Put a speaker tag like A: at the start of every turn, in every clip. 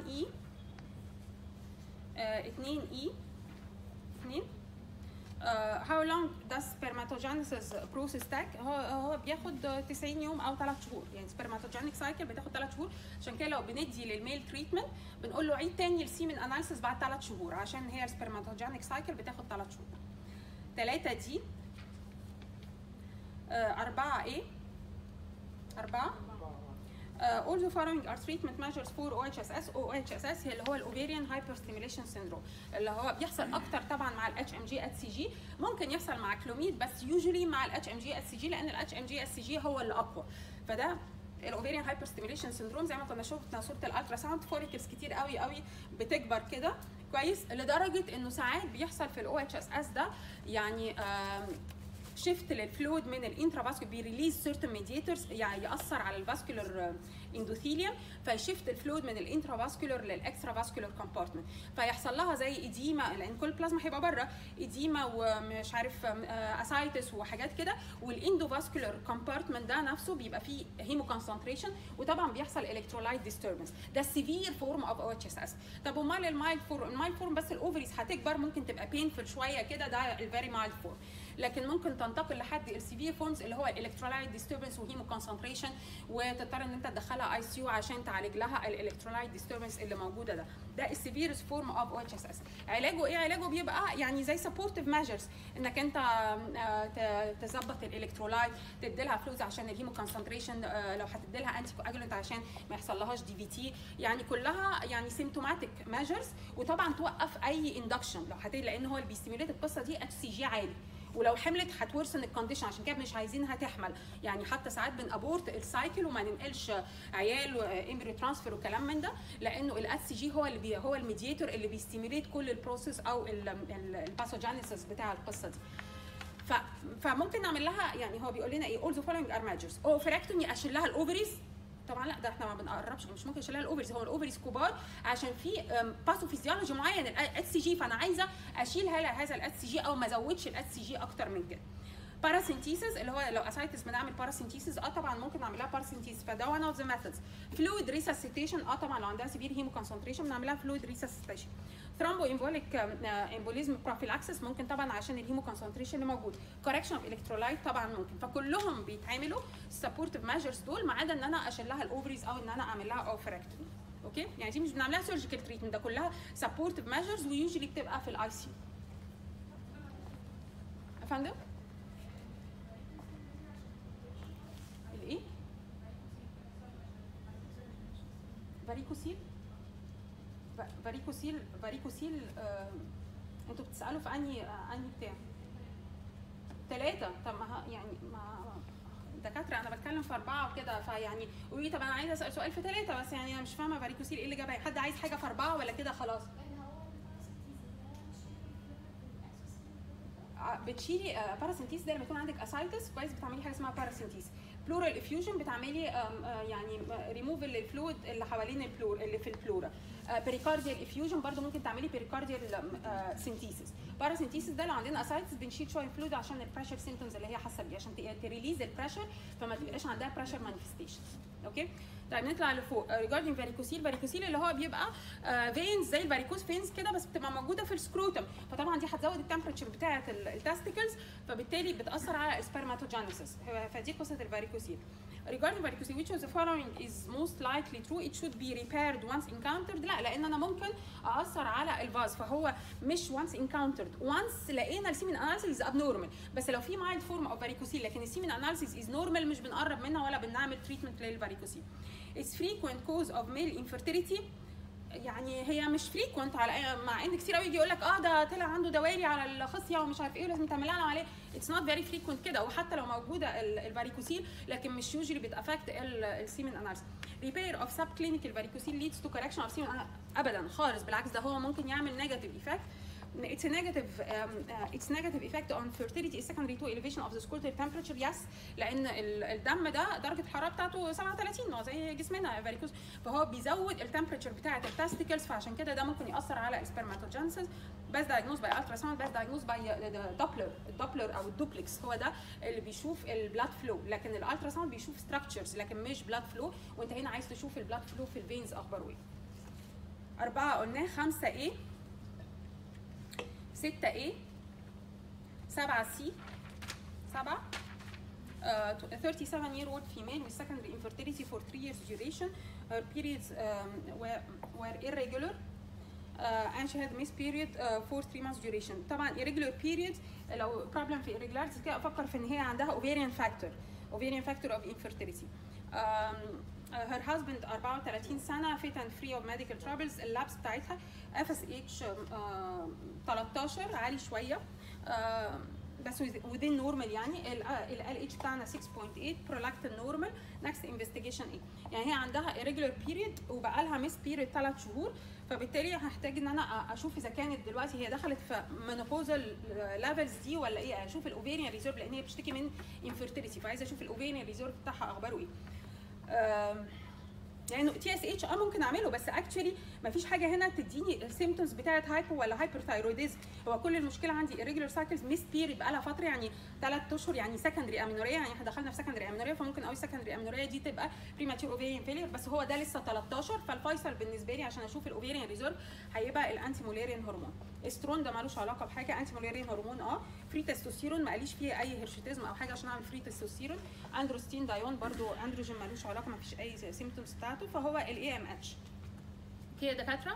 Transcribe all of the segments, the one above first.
A: اي 2 اي 2 هاو لونج does spermatogenesis process take هو هو بياخد 90 يوم او 3 شهور يعني spermatogenic cycle بتاخد 3 شهور عشان كده لو بندي للميل تريتمنت بنقول له عيد تاني السيمن اناليسيس بعد 3 شهور عشان هي السبرماتوجينيك سايكل بتاخد 3 شهور 3 دي 4 ايه 4 Uh, all the following are treatment measures for OHSS OHSS هي اللي هو الاوفيريان هايبر ستيميليشن سيندروم اللي هو بيحصل اكتر طبعا مع الاتش ام جي اتش سي جي ممكن يحصل مع كلوميد بس يوجولي مع الاتش ام جي اتش سي جي لان الاتش ام جي اتش سي جي هو اللي اقوى فده الاوفيريان هايبر ستيميليشن سيندروم زي ما كنا شفنا صوره الالترا ساوند فوليكلز كتير قوي قوي بتكبر كده كويس لدرجه انه ساعات بيحصل في الاو اتش اس اس ده يعني شيفت للفلويد من الانترافاسكولار بيريليز سيرتن ميديتورز يعني ياثر على الفاسكولار اندوثيليوم فيشفت الفلويد من الانترافاسكولار للاكسترا فاسكولار كومبارتمنت فيحصل لها زي ايديما لان كل البلازما هيبقى بره ايديما ومش عارف اسايتس وحاجات كده والاندوفاسكولار كومبارتمنت ده نفسه بيبقى فيه هيمو كونسنتريشن وطبعا بيحصل الكترولايت ديستربنس ده السيفير فورم اوف او اتش اس اس طب امال المايلد فورم المايلد فورم بس الاوفريز هتكبر ممكن تبقى بينفل شويه كده ده الفيري مايلد فورم لكن ممكن تنتقل لحد السيفير فورمز اللي هو الالكترولايت ديستربنس وهيمو كونسنتريشن وتضطر ان انت تدخلها اي سي يو عشان تعالج لها الالكترولايت ديستربنس اللي موجوده ده ده السيفير فورم اوف او اتش اس اس علاجه ايه علاجه بيبقى يعني زي سبورتيف ميجرز انك انت تظبط الالكترولايت تدي لها فلوز عشان الهيمو كونسنتريشن لو هتدي لها انتي كواجولنت عشان ما يحصل لهاش دي في تي يعني كلها يعني سيمتوماتيك ميجرز وطبعا توقف اي اندكشن لو هتلاقي لان هو اللي بيستيميوليت القصه دي اتش سي جي عالي ولو حملت هتورسن الكونديشن عشان كده مش عايزينها تحمل يعني حتى ساعات بنابورت السايكل وما ننقلش عيال وامبريو ترانسفير وكلام من ده لانه الاس سي جي هو اللي بي هو الميديتور اللي بيستيميليت كل البروسيس او الباثوجينيسيس بتاع القصه دي ف... فممكن نعمل لها يعني هو بيقول لنا ايه اول ذا فولوينج ار ماجرز اوفراكتومي اشيل لها الاوفريز طبعا لا ده احنا ما بنقربش مش ممكن اشيل لها الاوفريز هو الاوفريز كبار عشان في باثوفيزيولوجي معين الاتش سي جي فانا عايزه اشيل هذا الاتش سي جي او ما ازودش الاتش سي جي اكتر من كده باراسينتيسيس اللي هو لو اسايتس بنعمل باراسينتيسيس اه طبعا ممكن نعمل لها باراسينتيسيس فده one اوف ذا ميثودز فلويد ريساسيتيشن اه طبعا لو عندها سيفير هيمو كونسنتريشن بنعمل لها فلويد ريساسيتيشن ثرومبو امبوليك امبوليزم بروفيلاكسس ممكن طبعا عشان الهيمو كونسنتريشن اللي موجود كوركشن اوف الكترولايت طبعا ممكن فكلهم بيتعملوا سبورتيف ميجرز دول ما عدا ان انا اشيل لها الاوفريز او ان انا اعمل لها اوفراكتومي اوكي يعني دي مش بنعملها سيرجيكال تريتمنت ده كلها سبورتيف ميجرز ويوجولي بتبقى في الاي سي يو فندم الايه فاريكوسيل فاريكوسيل فاريكوسيل آه انتوا بتسالوا في انهي آه انهي بتاع ثلاثة طب ما يعني ما دكاترة أنا بتكلم في أربعة وكده فيعني قولي لي طب أنا عايزة أسأل سؤال في ثلاثة بس يعني أنا مش فاهمة فاريكوسيل إيه اللي جابها حد عايز حاجة في أربعة ولا كده خلاص؟ بتشيلي باراسينتيز ده لما يكون عندك اسايتس كويس بتعملي حاجه اسمها باراسينتيز بلورال افيوجن بتعملي يعني ريموف للفلويد اللي حوالين البلور اللي في البلورا بيريكارديال افيوجن برضو ممكن تعملي بيريكارديال سينتيسيس باراسينتيسيس ده لو عندنا اسايتس بنشيل شويه فلويد عشان البريشر سيمتومز اللي هي حاسه بيه عشان تريليز البريشر فما تبقاش عندها بريشر مانيفستيشن اوكي طيب نطلع لفوق ريجاردنج فاريكوسيل فاريكوسيل اللي هو بيبقى فينز زي الفاريكوز فينز كده بس بتبقى موجوده في السكروتم فطبعا دي هتزود التمبرتشر بتاعه التستيكلز فبالتالي بتاثر على السبرماتوجينيسيس فدي قصه الفاريكوسيل regarding varicose which of the following is most likely true it should be repaired once encountered لا لان انا ممكن اثر على الفاز فهو مش once encountered once لقينا السيمن اناليسيس abnormal بس لو في mild form of varicose لكن السيمن اناليسيس is normal مش بنقرب منها ولا بنعمل treatment للفاريكوسيل it's frequent cause of male infertility يعني هي مش فريكونت على مع ان كتير قوي يجي يقول لك اه ده طلع عنده دوالي على الخصيه ومش عارف ايه ولازم تعمل لها عليه اتس نوت فيري فريكونت كده وحتى لو موجوده الفاريكوسيل لكن مش يوجولي بتافكت السيمن اناليسيس ريبير اوف سب كلينيكال فاريكوسيل ليدز تو كوركشن اوف سيمن ابدا خالص بالعكس ده هو ممكن يعمل نيجاتيف ايفكت it's a negative um, uh, it's negative effect on fertility is secondary to elevation of the scrotal temperature yes لان الدم ده درجه الحراره بتاعته 37 هو زي جسمنا فاريكوز فهو بيزود التمبرتشر بتاعه التستيكلز فعشان كده ده ممكن ياثر على السبرماتوجينيسيس بس دايجنوز باي الترا ساوند بس دايجنوز باي دوبلر الدوبلر او الدوبلكس هو ده اللي بيشوف البلاد فلو لكن الالترا ساوند بيشوف ستراكشرز لكن مش بلاد فلو وانت هنا عايز تشوف البلاد فلو في الفينز اخباره ايه أربعة قلناه خمسة A ستة A سبعة C سبعة uh, 37 year old female with secondary infertility for three years duration. Her periods um, were, were irregular uh, and she had missed period uh, for three months duration. طبعا irregular period لو problem في irregularities كده افكر في ان هي عندها ovarian factor ovarian factor of infertility. Um, uh, her husband 34 سنة fit and free of medical troubles اللابس بتاعتها FSH uh, 13 عالي شوية uh, بس within normal يعني ال LH بتاعنا 6.8 prolactin normal next investigation ايه يعني هي عندها irregular period وبقى لها miss period 3 شهور فبالتالي هحتاج ان انا اشوف اذا كانت دلوقتي هي دخلت في menopausal levels دي ولا ايه اشوف الاوفيريان ريزيرف لان هي بتشتكي من infertility فعايزه اشوف الاوفيريان ريزيرف بتاعها اخباره ايه لانه تي اس اتش اه ممكن اعمله بس اكشلي ما فيش حاجه هنا تديني السيمتومز بتاعت هايبو ولا هايبر ثايرويديزم هو كل المشكله عندي irregular cycles ميس بيريد بقى لها فتره يعني ثلاث اشهر يعني سكندري امينوريا يعني احنا دخلنا في سكندري امينوريا فممكن قوي سكندري امينوريا دي تبقى بريماتيور اوفيريان فيلير بس هو ده لسه 13 فالفيصل بالنسبه لي عشان اشوف الاوفيريان ريزيرف هيبقى الانتي موليريان هرمون استرون ده مالوش علاقه بحاجه انتي موليريان هرمون اه فري تستوستيرون ما قاليش فيه اي هرشيتيزم او حاجه عشان اعمل فري تستوستيرون اندروستين دايون برضو اندروجين مالوش علاقه ما فيش اي سيمتومز بتاعته فهو الاي ام اتش اوكي يا دكاتره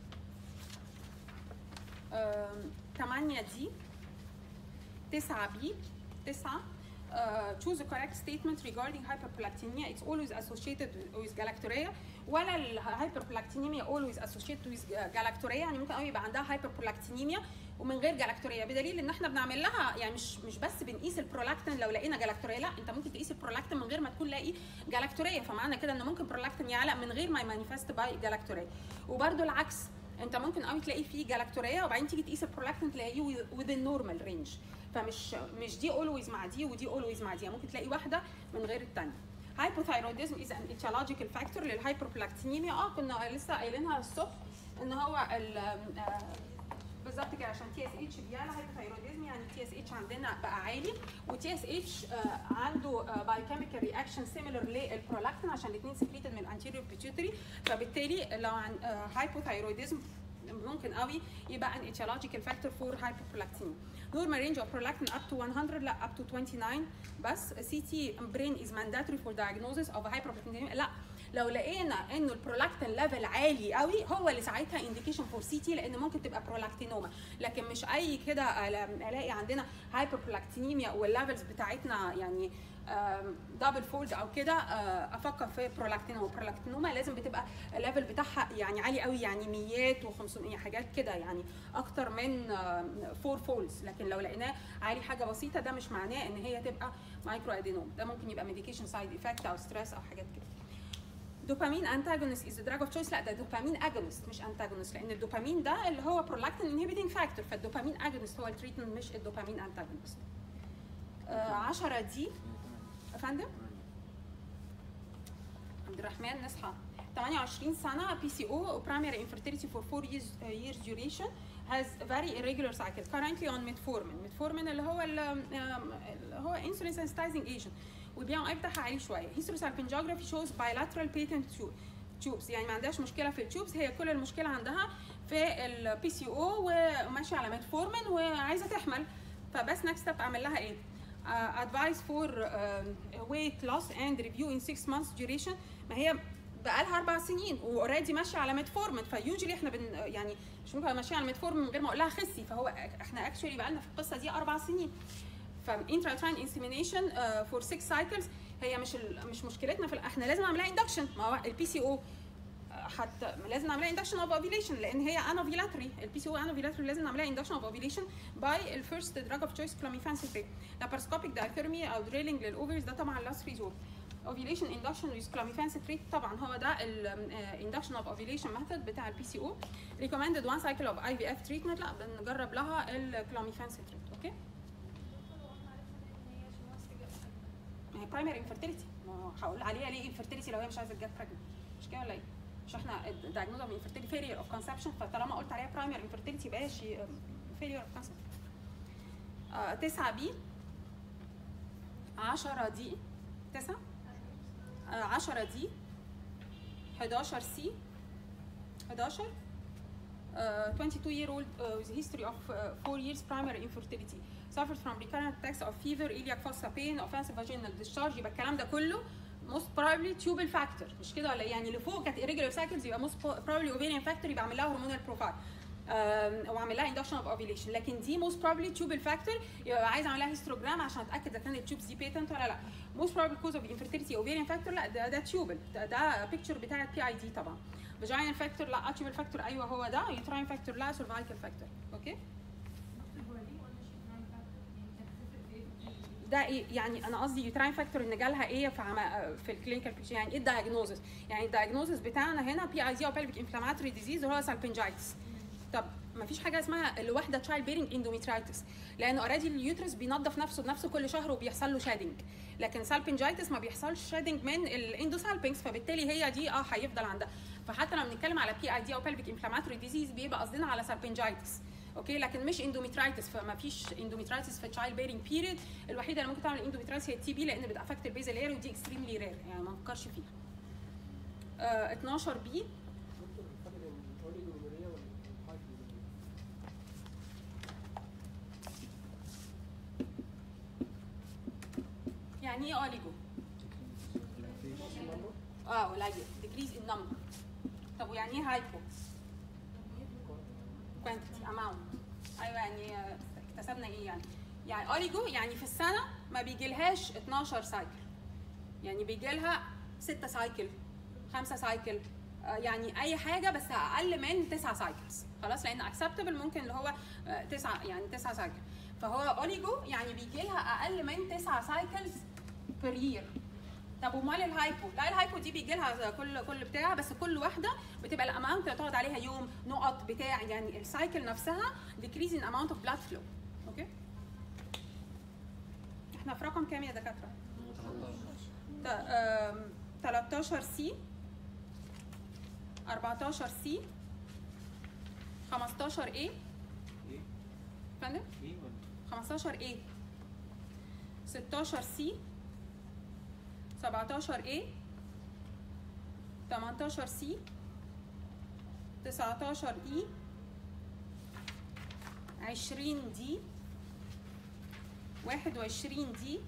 A: 8 دي 9 بي 9 Uh, choose a correct statement regarding hyperprolactinemia. It's always associated with galactorrhea. ولا الهايبربلاكتينيميا always associated with galactorrhea يعني ممكن قوي يبقى عندها hyperprolactinemia ومن غير جلاكتوريا بدليل ان احنا بنعمل لها يعني مش مش بس بنقيس البرولاكتين لو لقينا جلاكتوريا لا انت ممكن تقيس البرولاكتين من غير ما تكون لاقي جلاكتوريا فمعنى كده ان ممكن برولاكتين يعلق من غير ما يمانيفست باي جلاكتوريا وبرده العكس انت ممكن قوي تلاقي فيه جلاكتوريا وبعدين تيجي تقيس البرولاكتين تلاقيه within normal range فمش مش دي always مع دي ودي always مع دي ممكن تلاقي واحده من غير الثانيه hypothyroidism is an etiological factor للهايبربلاكتينيميا اه كنا لسه قايلينها الصبح ان هو بالظبط كده عشان تي اس اتش بيعلى هايبوثايروديزم يعني تي اس اتش عندنا بقى عالي وتي اس اتش عنده بايوكيميكال رياكشن سيميلر للبرولاكتين عشان الاثنين سكريتد من الانتيريور بيتيوتري فبالتالي لو عن هايبوثايروديزم ممكن قوي يبقى ان etiological factor for hyperprolactinemia. Normal range of prolactin up to 100 لا up to 29 بس CT brain is mandatory for diagnosis of hyperprolactinemia لا لو لقينا انه البرولاكتين ليفل عالي قوي هو اللي ساعتها انديكيشن فور سي تي لان ممكن تبقى برولاكتينوما لكن مش اي كده الاقي عندنا هايبر برولاكتينيميا والليفلز بتاعتنا يعني دبل فولد او كده افكر في برولاكتينوما برولاكتينوما لازم بتبقى الليفل بتاعها يعني عالي قوي يعني ميات و500 حاجات كده يعني اكتر من فور فولدز لكن لو لقيناه عالي حاجه بسيطه ده مش معناه ان هي تبقى مايكرو ادينوم ده ممكن يبقى ميديكيشن سايد افكت او ستريس او حاجات كده دوبامين انتاجونست از دراج اوف تشويس لا ده دوبامين اجونست مش انتاجونست لان الدوبامين ده اللي هو برولاكتين انهبيتنج فاكتور فالدوبامين اجونست هو التريتمنت مش الدوبامين انتاجونست 10 دي يا فندم عبد الرحمن نصحى 28 سنه بي سي او primary infertility for 4 years uh, years duration has very irregular cycle currently on metformin metformin اللي هو اللي هو insulin sensitizing agent والبي ام اي بتاعها عالي شويه هيستروسالبنجوجرافي شوز بايلاترال بيتنت تيوبس يعني ما عندهاش مشكله في التيوبس هي كل المشكله عندها في البي سي او وماشيه على ميتفورمين وعايزه تحمل فبس نكست ستيب اعمل لها ايه؟ ادفايس فور ويت لوس اند ريفيو ان 6 مانثس ديوريشن ما هي بقى لها اربع سنين واوريدي ماشيه على ميتفورمين فيوجولي احنا بن يعني مش ممكن ماشيه على ميتفورمين من غير ما اقول لها خسي فهو احنا اكشولي بقى لنا في القصه دي اربع سنين فانتراتراين انسيمينيشن فور 6 سايكلز هي مش مش مشكلتنا في احنا لازم نعملها اندكشن ما هو البي سي او حتى لازم نعملها اندكشن اوف اوفيليشن لان هي انوفيلاتري البي سي او انوفيلاتري لازم نعملها اندكشن اوف اوفيليشن باي الفيرست دراج اوف تشويس كلاميفانسيتريت لابارسكوبيك دايثيرمي او دريلينج للاوفرز ده طبعا لاست ريزورت ovulation induction with clomiphene طبعا هو ده ال induction of ovulation method بتاع البي سي او recommended one cycle of IVF treatment لا بنجرب لها الكلوميفان اوكي ما هي برايمري انفيرتيليتي ما هقول عليها ليه انفيرتيليتي لو هي مش عايزه تجيب براجننت مش كده ولا ايه؟ مش احنا diagnosis of infertility failure of conception فطالما قلت عليها برايمري انفيرتيليتي يبقى هي شي failure of conception 9 بي 10 دي 9 10 دي 11 سي 11 uh, 22 year old uh, with a history of uh, 4 years primary infertility suffered from recurrent attacks of fever iliac fossa pain offensive vaginal discharge يبقى الكلام ده كله most probably tubal factor مش كده ولا إيه؟ يعني اللي فوق كانت irregular cycles يبقى most probably ovarian factor يبقى اعمل لها hormonal profile um, واعمل لها induction of ovulation لكن دي most probably tubal factor يبقى عايز اعمل لها هيستوجرام عشان اتاكد اذا كانت التوبس دي patent ولا لا most probable cause of infertility ovarian factor لا ده ده تيوبل ده, ده بيكتشر بتاع البي اي دي طبعا فاجينال فاكتور لا اتيوبل فاكتور ايوه هو ده يوتراين فاكتور لا سيرفايكال فاكتور اوكي ده ايه يعني انا قصدي يوتراين فاكتور ان جالها ايه في عم... في الكلينيكال بيكتشر يعني ايه الدايجنوزس يعني الدايجنوزس بتاعنا هنا بي اي دي او بلفيك انفلاماتوري ديزيز هو سالبنجايتس طب ما فيش حاجه اسمها الواحده تشايلد بيرنج اندوميترايتس لانه اوريدي اليوترس بينظف نفسه بنفسه كل شهر وبيحصل له شادنج لكن سالبنجايتس ما بيحصلش شادنج من الاندوسالبنجز فبالتالي هي دي اه هيفضل عندها فحتى لما بنتكلم على بي اي دي او بلفيك انفلاماتوري ديزيز بيبقى قصدنا على سالبنجايتس اوكي لكن مش اندوميترايتس فما فيش اندوميترايتس في تشايلد بيرنج بيريد الوحيده اللي ممكن تعمل اندوميترايتس هي التي بي لان بتافكت البيزل اير ودي اكستريملي رير يعني ما نفكرش فيها آه 12 بي
B: دكتور الفرق بين الاوليجومينوريا والهايبومينوريا
A: يعني ايه اوليجو؟ اه قليل decrease in number طب ويعني ايه هايبو؟ quantity amount ايوه يعني آه، اكتسبنا ايه يعني؟ يعني اوليجو يعني في السنه ما بيجيلهاش 12 سايكل يعني بيجي لها 6 سايكل 5 سايكل آه، يعني اي حاجه بس اقل من 9 سايكلز خلاص لان اكسبتبل ممكن اللي هو 9 يعني 9 سايكل فهو اوليجو يعني بيجي لها اقل من 9 سايكلز بير يير طب امال الهايبو لا الهايبو دي بيجي لها كل كل بتاع بس كل واحده بتبقى الاماونت اللي تقعد عليها يوم نقط بتاع يعني السايكل نفسها decrease in amount of blood flow اوكي احنا في رقم كام يا دكاتره؟ ت- آم، 13 سي 14 سي 15 اي
C: ايه؟
A: فندم
C: ايه ولا
A: 15 اي 16 سي 17 اي 18 سي 19 اي 20 دي 21 دي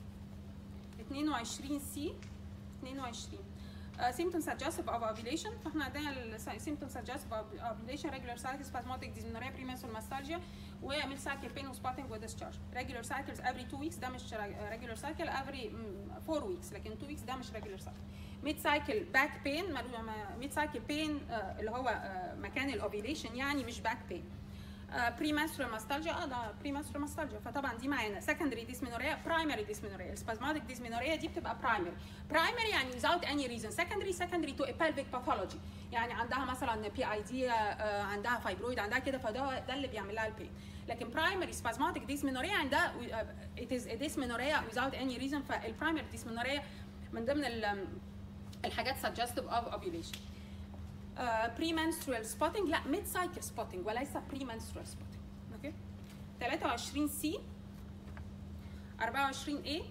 A: 22 سي 22 Uh, symptoms suggestive of ovulation فاحنا عندنا ال symptoms suggestive of ovulation regular cycles spasmodic dysmenorrhea premenstrual nostalgia وميل cycle pain وspotting وdischarge regular cycles every two weeks ده مش reg- regular cycle every mm, four weeks لكن two weeks ده مش regular cycle mid cycle back pain mid cycle pain uh, اللي هو uh, مكان الاوفيليشن يعني مش back pain بري menstrual nostalgia اه ده بري menstrual nostalgia فطبعا دي معانا secondary dysmenorrhea primary dysmenorrhea السبازماتيك dysmenorrhea دي بتبقى primary primary يعني without any reason secondary secondary to a pelvic pathology يعني عندها مثلا بي اي دي عندها فايبرويد عندها كده فده ده اللي بيعمل لها البين لكن primary spasmodic dysmenorrhea يعني ده uh, it is a dysmenorrhea without any reason فالبرايمري dysmenorrhea من ضمن ال- الحاجات suggestive of ovulation بري menstrual spotting لا ميد سايكل spotting وليس بري menstrual spotting اوكي 23 سي 24 اي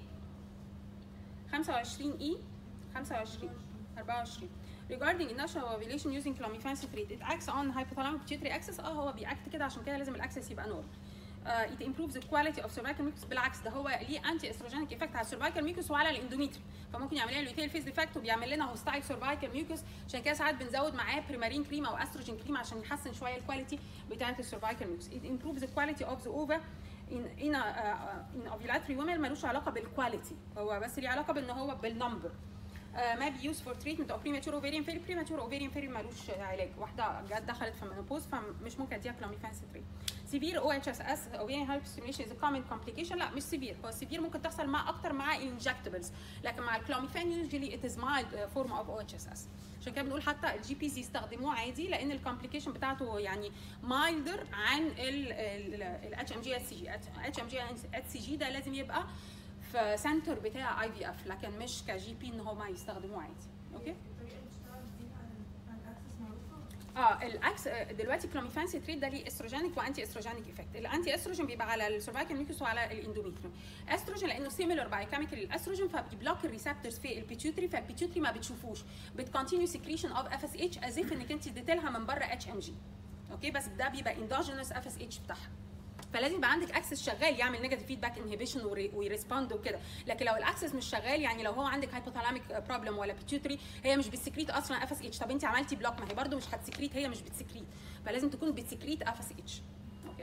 A: 25 اي 25 24 regarding initial ovulation using clomiphene citrate it acts on hypothalamic pituitary axis اه هو بيأكت كده عشان كده لازم الاكسس يبقى نورمال uh, it improves the quality of cervical mucus بالعكس ده هو ليه انتي استروجينيك افكت على السيرفايكال ميوكس وعلى الاندوميتري فممكن يعمل لنا لوتيل فيز ديفكت وبيعمل لنا هوستايل سيرفايكال ميوكس عشان كده ساعات بنزود معاه بريمارين كريم او استروجين كريم عشان يحسن شويه الكواليتي بتاعه السيرفايكال ميوكس it improves the quality of the ova in in uh, uh, in ovulatory women ملوش علاقه بالكواليتي هو بس ليه علاقه بان هو بالنمبر ما بي يوز فور تريتمنت اوف بريماتور اوفيريان فيري بريماتور اوفيريان فيري ملوش علاج واحده جت دخلت في المينوبوز فمش ممكن اديها كلاميفان ستريت سيفير او اتش اس اس اوفيريان هايبر ستيميليشن از كومن كومبليكيشن لا مش سيفير هو السيفير ممكن تحصل مع اكتر مع انجكتبلز لكن مع الكلاميفان يوجولي ات از مايلد فورم اوف او اتش اس اس عشان كده بنقول حتى الجي بيز يستخدموه عادي لان الكومبليكيشن بتاعته يعني مايلدر عن الاتش ام جي اتش سي جي اتش ام جي اتش سي جي ده لازم يبقى في سنتر بتاع اي في اف لكن مش كجي بي ان هم يستخدموه عادي اوكي
D: الطريقه اللي بتشتغل بيها على الاكسس معروفه
A: اه الاكس دلوقتي كلوميفان سيتريت ده ليه استروجينيك وانتي استروجينيك افكت الانتي استروجين بيبقى على السيرفايكال ميوكس وعلى الاندوميتريوم استروجين لانه سيميلر بايوكيميكال للاستروجين فبيبلوك الريسبتورز في البيتيوتري فالبيتيوتري ما بتشوفوش بتكونتينيو سكريشن اوف اف اس اتش از اف انك انت اديت لها من بره اتش ام جي اوكي بس ده بيبقى اندوجينوس اف اس اتش بتاعها فلازم يبقى عندك اكسس شغال يعمل نيجاتيف فيدباك انهبيشن ويرسبوند وكده لكن لو الاكسس مش شغال يعني لو هو عندك هايبوثالاميك بروبلم ولا بيتيوتري هي مش بتسكريت اصلا اف اس اتش طب انت عملتي بلوك ما هي برده مش هتسكريت هي مش بتسكريت فلازم تكون بتسكريت اف اس اتش اوكي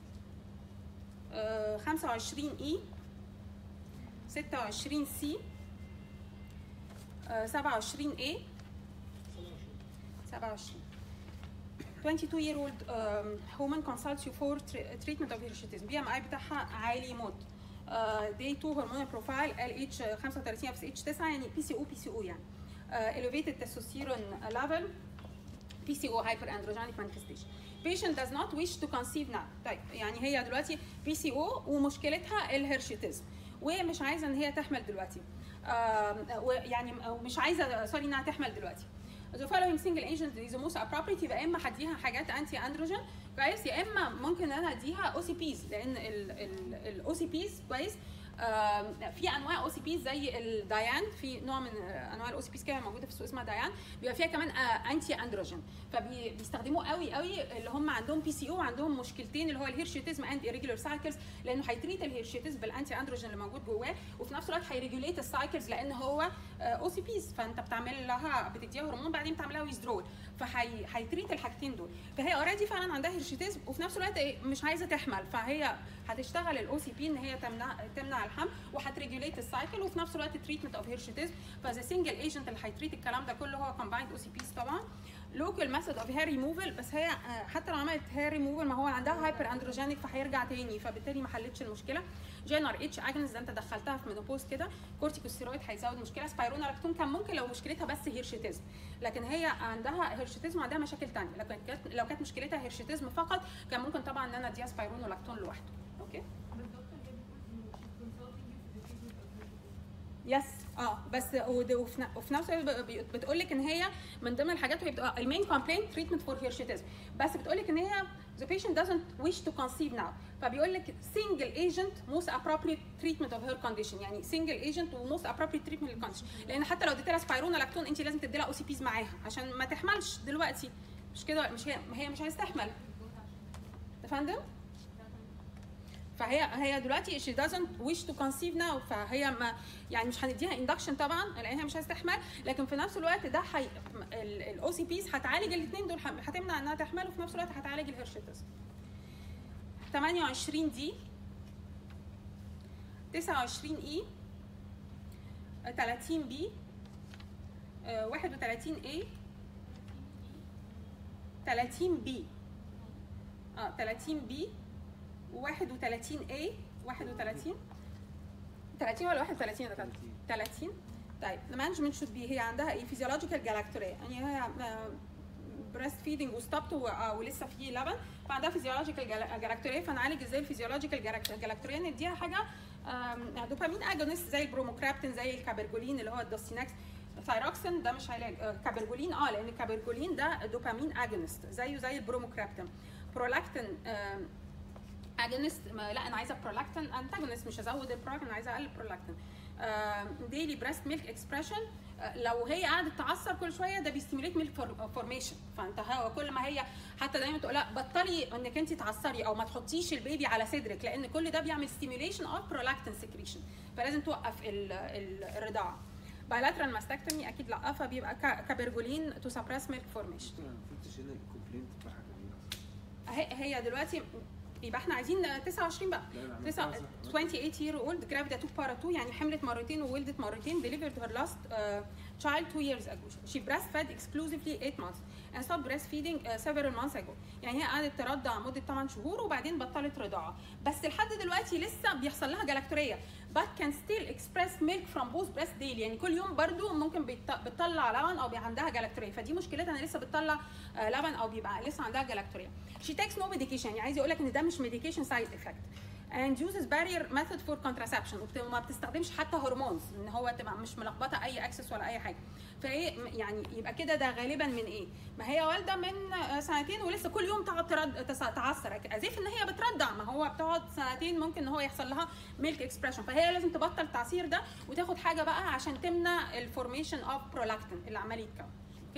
A: آه 25 اي 26 سي 27 A 27 22 year old um, woman consults you for tre- treatment of hirsutism بي ام اي بتاعها عالي موت دي 2 هرمونال بروفايل ال اتش 35 اف اتش 9 يعني بي سي او بي سي او يعني uh, elevated testosterone level PCO hyperandrogenic manifestation. Patient does not wish to conceive now. طيب يعني هي دلوقتي PCO ومشكلتها الهرشيتزم ومش عايزه ان هي تحمل دلوقتي. آه ويعني مش عايزه سوري انها تحمل دلوقتي. The following single agent is the most appropriate يبقى اما هديها حاجات انتي اندروجين كويس يا اما ممكن ان انا اديها او سي بيز لان الاو سي بيز كويس آم، في انواع او سي بيز زي الدايان في نوع من آه، انواع الاو سي بيز كده موجوده في السوق اسمها دايان بيبقى فيها كمان انتي اندروجين فبيستخدموه قوي قوي اللي هم عندهم بي سي او وعندهم مشكلتين اللي هو الهيرشيتزم اند irregular سايكلز لانه هيتريت الهيرشيتزم بالانتي اندروجين اللي موجود جواه وفي نفس الوقت هيريجوليت السايكلز لان هو او سي بيز فانت بتعمل لها بتديها هرمون بعدين بتعمل لها ويزدرول فهيتريت الحاجتين دول فهي اوريدي فعلا عندها هيرشيتزم وفي نفس الوقت إيه، مش عايزه تحمل فهي هتشتغل الاو سي بي ان هي تمنع تمنع الحمل وهتريجوليت السايكل وفي نفس الوقت تريتمنت اوف هيرشيتزم فذا سنجل ايجنت اللي هيتريت الكلام ده كله هو كومبايند او سي بيز طبعا لوكال ميثود اوف هير ريموفال بس هي آه، حتى لو عملت هير ريموفال ما هو عندها هايبر اندروجينيك فهيرجع تاني فبالتالي ما حلتش المشكله جينر اتش اجنس ده انت دخلتها في مينوبوز كده كورتيكوستيرويد هيزود المشكله سبايرونالاكتون كان ممكن لو مشكلتها بس هيرشيتزم لكن هي عندها هيرشيتزم وعندها مشاكل تانية لكن كانت لو كانت مشكلتها هيرشيتزم فقط كان ممكن طبعا ان انا اديها سبايرونولاكتون لوحده اوكي
D: بالدكتور هي بتقول انه she's consulting you for the treatment of herpes.
A: يس اه بس ود- وفي ن- وفي نفس الوقت بتقول لك ان هي من ضمن الحاجات وهي بتبقى المين كومبلين تريتمنت فور هيرشيتزم بس بتقول لك ان هي the patient doesn't wish to conceive now فبيقول لك single agent most appropriate treatment of her condition يعني single agent و most appropriate treatment للcondition لان حتى لو اديت لها سبايرونالاكتون انت لازم تدي لها او سي بيز معاها عشان ما تحملش دلوقتي مش كده مش هي هي مش عايزه تحمل يا فندم فهي هي دلوقتي she doesn't wish to conceive now فهي ما يعني مش هنديها induction طبعا لان هي مش عايزه تحمل لكن في نفس الوقت ده حي الاو سي بيز هتعالج الاثنين دول هتمنع انها تحمل وفي نفس الوقت هتعالج الهرشيتس 28 دي 29 اي 30 بي 31 اي 30 بي اه 30 بي 31 A 31 30 ولا 31 يا دكاتره 30 طيب المانجمنت شود بي هي عندها ايه فيزيولوجيكال جلاكتوريا يعني هي بريست فيدنج وستوبت ولسه في لبن فعندها فيزيولوجيكال جلاكتوريا فنعالج ازاي الفيزيولوجيكال جلاكتوريا نديها حاجه آم، دوبامين اجونست زي البروموكرابتين زي الكابرجولين اللي هو الدوستينكس ثايروكسين ده مش علاج آه، كابرجولين اه لان الكابرجولين ده دوبامين اجونست زيه زي البروموكرابتين برولاكتين آم، اجونست لا انا عايزه برولاكتين انتاجونست مش هزود البرولاكتين انا عايزه اقلل البرولاكتين ديلي بريست ميلك اكسبريشن لو هي قعدت تعصر كل شويه ده بيستيميليت ميلك فورميشن فانت هو كل ما هي حتى دايما تقول لا بطلي انك انت تعصري او ما تحطيش البيبي على صدرك لان كل ده بيعمل ستيميوليشن اوف برولاكتين سكريشن فلازم توقف ال- ال- الرضاعه بايلاترال ماستكتومي اكيد لا فبيبقى كا- كابرجولين تو سبريس ميلك فورميشن
C: ما المفروض هنا الكومبلينت بتاعها جميل اصلا
A: هي هي دلوقتي يبقى احنا عايزين 29 بقى
C: لا، لا، عملت
A: تسعة-
C: خلاص.
A: 28 year old gravida 2 para 2 يعني حملت مرتين وولدت مرتين delivered her last uh, child 2 years ago she breastfed exclusively 8 months and stopped breastfeeding uh, several months ago يعني هي قعدت ترضع مده 8 شهور وبعدين بطلت رضاعه بس لحد دلوقتي لسه بيحصل لها جلاكتوريه but can still express milk from both breast daily يعني كل يوم برضو ممكن بت- بتطلع لبن او بيبقى عندها جلاكتوريه فدي مشكلتها ان لسه بتطلع آه، لبن او بيبقى لسه عندها جلاكتوريه she takes no medication يعني عايز يقول لك ان ده مش medication side effect and uses barrier method for contraception وبت- وما بتستخدمش حتى هرمونز ان هو تبقى مش ملخبطه اي اكسس ولا اي حاجه فايه م- يعني يبقى كده ده غالبا من ايه؟ ما هي والده من آه، سنتين ولسه كل يوم تقعد ترد تس- تعصر ازيف ان هي بترضع ما هو بتقعد سنتين ممكن ان هو يحصل لها ميلك اكسبريشن فهي لازم تبطل التعصير ده وتاخد حاجه بقى عشان تمنع الفورميشن اوف برولاكتين اللي عمال يتكون اوكي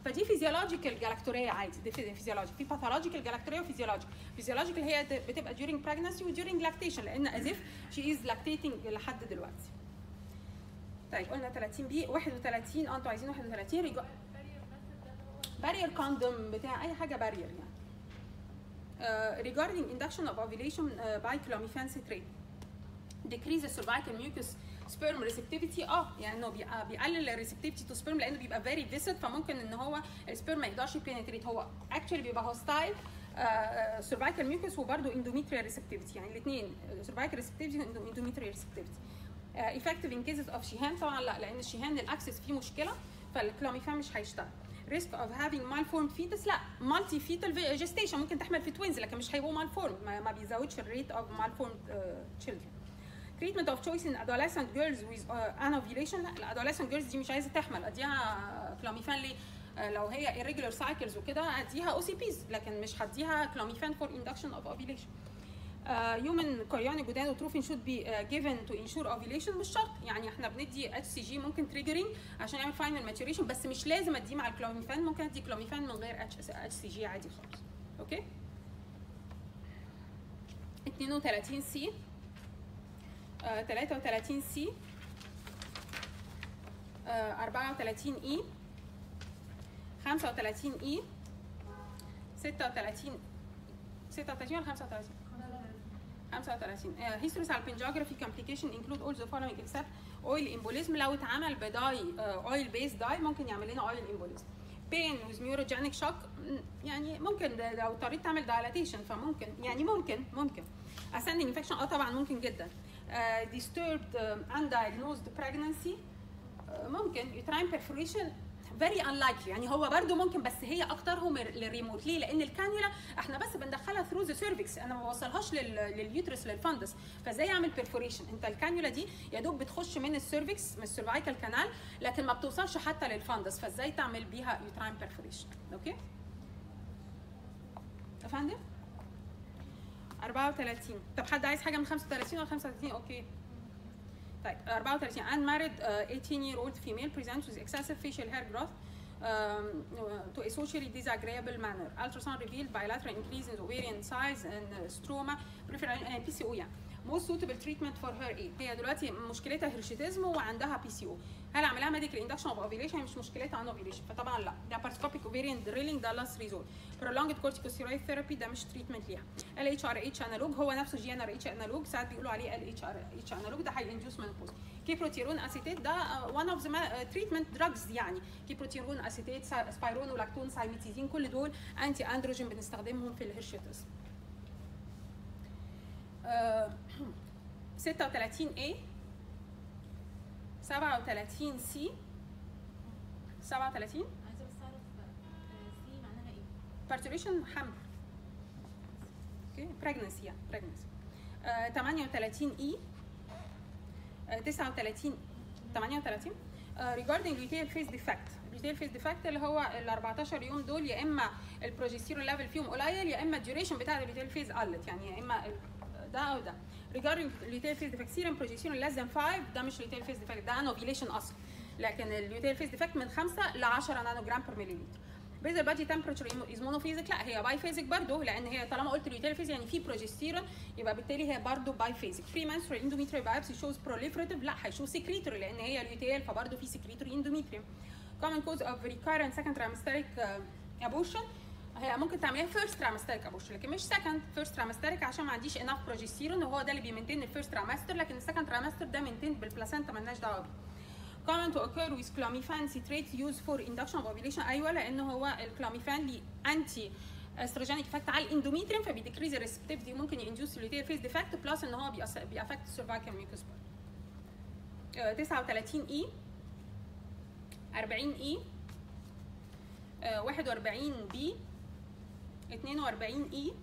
A: فدي فيزيولوجيكال جلاكتوريا عادي دي فيزيولوجيك في باثولوجيكال جلاكتوريا وفيزيولوجيك فيزيولوجيكال هي د- بتبقى during pregnancy و during lactation لان as if she is lactating لحد دلوقتي طيب قلنا 30 بي 31 اه انتوا عايزين 31 ريجو... بارير كوندوم بتاع اي حاجه بارير يعني uh, regarding induction of ovulation uh, by clomiphene citrate decrease the cervical mucus sperm receptivity اه يعني انه بيق- بيقلل الريسبتيفيتي تو سبيرم لانه بيبقى فيري فيسد فممكن ان هو السبيرم ما يقدرش يبينتريت هو اكشولي بيبقى هوستايل سيرفايكال ميوكس وبرده اندوميتريال ريسبتيفيتي يعني الاثنين سيرفايكال ريسبتيفيتي اندوميتريال ريسبتيفيتي افكتيف ان كيسز اوف شيهان طبعا لا لان الشيهان الاكسس فيه مشكله فالكلاميفان مش هيشتغل ريسك اوف هافينج مالفورمد فيتس لا مالتي فيتال جيستيشن ممكن تحمل في توينز لكن مش هيبقوا مالفورمد ما, ما بيزودش الريت اوف مالفورمد تشيلدرن treatment of choice in adolescent girls with uh, anovulation لا الادolescent girls دي مش عايزه تحمل اديها كلاميفان ليه؟ آه، لو هي irregular cycles وكده اديها او سي بيز لكن مش هديها كلاميفان for induction of ovulation. Uh, human chorionic gonadotrophin should be uh, given to ensure ovulation مش شرط يعني احنا بندي اتش سي جي ممكن triggering عشان يعمل final maturation بس مش لازم اديه مع الكلاميفان ممكن ادي كلاميفان من غير اتش سي جي عادي خالص اوكي 32 سي 33 سي 34 اي 35 اي 36 36 ولا 35 35 هيستوري salpingiography complication include all the following except oil embolism لو اتعمل بداي اويل بيس داي ممكن يعمل لنا اويل embolism pain with neurogenic shock م، يعني ممكن ده لو اضطريت تعمل dilatation فممكن يعني ممكن ممكن ascending infection اه طبعا ممكن جدا uh, disturbed um, undiagnosed pregnancy uh, ممكن uterine perforation very unlikely يعني هو برضو ممكن بس هي اكترهم للريموت ليه؟ لان الكانيولا احنا بس بندخلها ثرو ذا سيرفكس انا ما بوصلهاش لل- لليوترس للفندس فازاي اعمل بيرفوريشن؟ انت الكانيولا دي يا دوب بتخش من السيرفكس من السيرفايكال كانال لكن ما بتوصلش حتى للفندس فازاي تعمل بيها يوتراين بيرفوريشن اوكي؟ يا فندم؟ 34 طب حد عايز حاجه من 35 ولا 35 اوكي طيب 34 unmarried uh, 18 year old female presents with excessive facial hair growth um, to a socially disagreeable manner. Ultrasound revealed bilateral increase in ovarian size and uh, stroma, peripheral uh, PCO يعني. Most suitable treatment for her ايه؟ هي دلوقتي مشكلتها هيرشيتيزم وعندها بي سي او. هل اعملها ميديكال اندكشن اوف اوفيليشن مش مشكلتها ان اوفيليشن فطبعا لا ده بارسكوبيك اوفيريان دريلينج ده لاست ريزورت prolonged corticosteroid therapy ده مش تريتمنت ليها ال اتش ار اتش انالوج هو نفسه جي ان ار اتش انالوج ساعات بيقولوا عليه ال اتش ار اتش انالوج ده هي انديوس منوبوز كيبروتيرون اسيتيت ده وان اوف ذا تريتمنت دراجز يعني كيبروتيرون اسيتيت سبايرون ولاكتون سايميتيزين كل دول انتي اندروجين بنستخدمهم في الهيرشيتس 36 A 37 C 37
E: عايزه بس اعرف سي معناها ايه؟
A: parturition حمل اوكي pregnancy يعني pregnancy آه 38 E آه 39 38 آه regarding luteal phase defect luteal phase defect اللي هو ال 14 يوم دول يا اما البروجستيرون ليفل فيهم قليل يا اما الديوريشن بتاع الluteal phase قلت يعني يا اما ال- ده او ده regarding luteal phase defect serum progesterone less than 5 ده مش luteal phase defect ده anovulation اصلا لكن الluteal phase defect من 5 ل 10 نانو جرام بر مليلتر بيزل بادي تمبرتشر از مونوفيزيك لا هي باي فيزيك برضه لان هي طالما قلت اليوتيل فيز يعني في بروجستيرون يبقى بالتالي هي برضه باي فيزيك بري منسترال اندوميتريال بايبسي شوز بروليفريتيف لا هيشوف سكريتوري لان هي اليوتيل فبرضه في سكريتوري اندوميتريوم common cause of recurrent second trimesteric uh, abortion هي ممكن تعمليها فيرست ترامستريك ابورشن لكن مش سكند فيرست ترامستريك عشان ما عنديش انف بروجستيرون وهو ده اللي بيمنتين الفيرست ترامستر لكن السكند ترامستر ده مينتين بالبلاسنتا مالناش دعوه بيه common to occur with clomiphene citrate used for induction of ovulation ايوه لان هو الكلاميفان ليه انتي استروجينيك افكت على الاندوميتريوم فبيديكريز الريسبتيفيتي ممكن ينديوس لوتير فيز ديفكت بلس ان هو بيأس- بيأفكت السيرفايكال ميوكس 39 اي 40 اي 41 بي 42 اي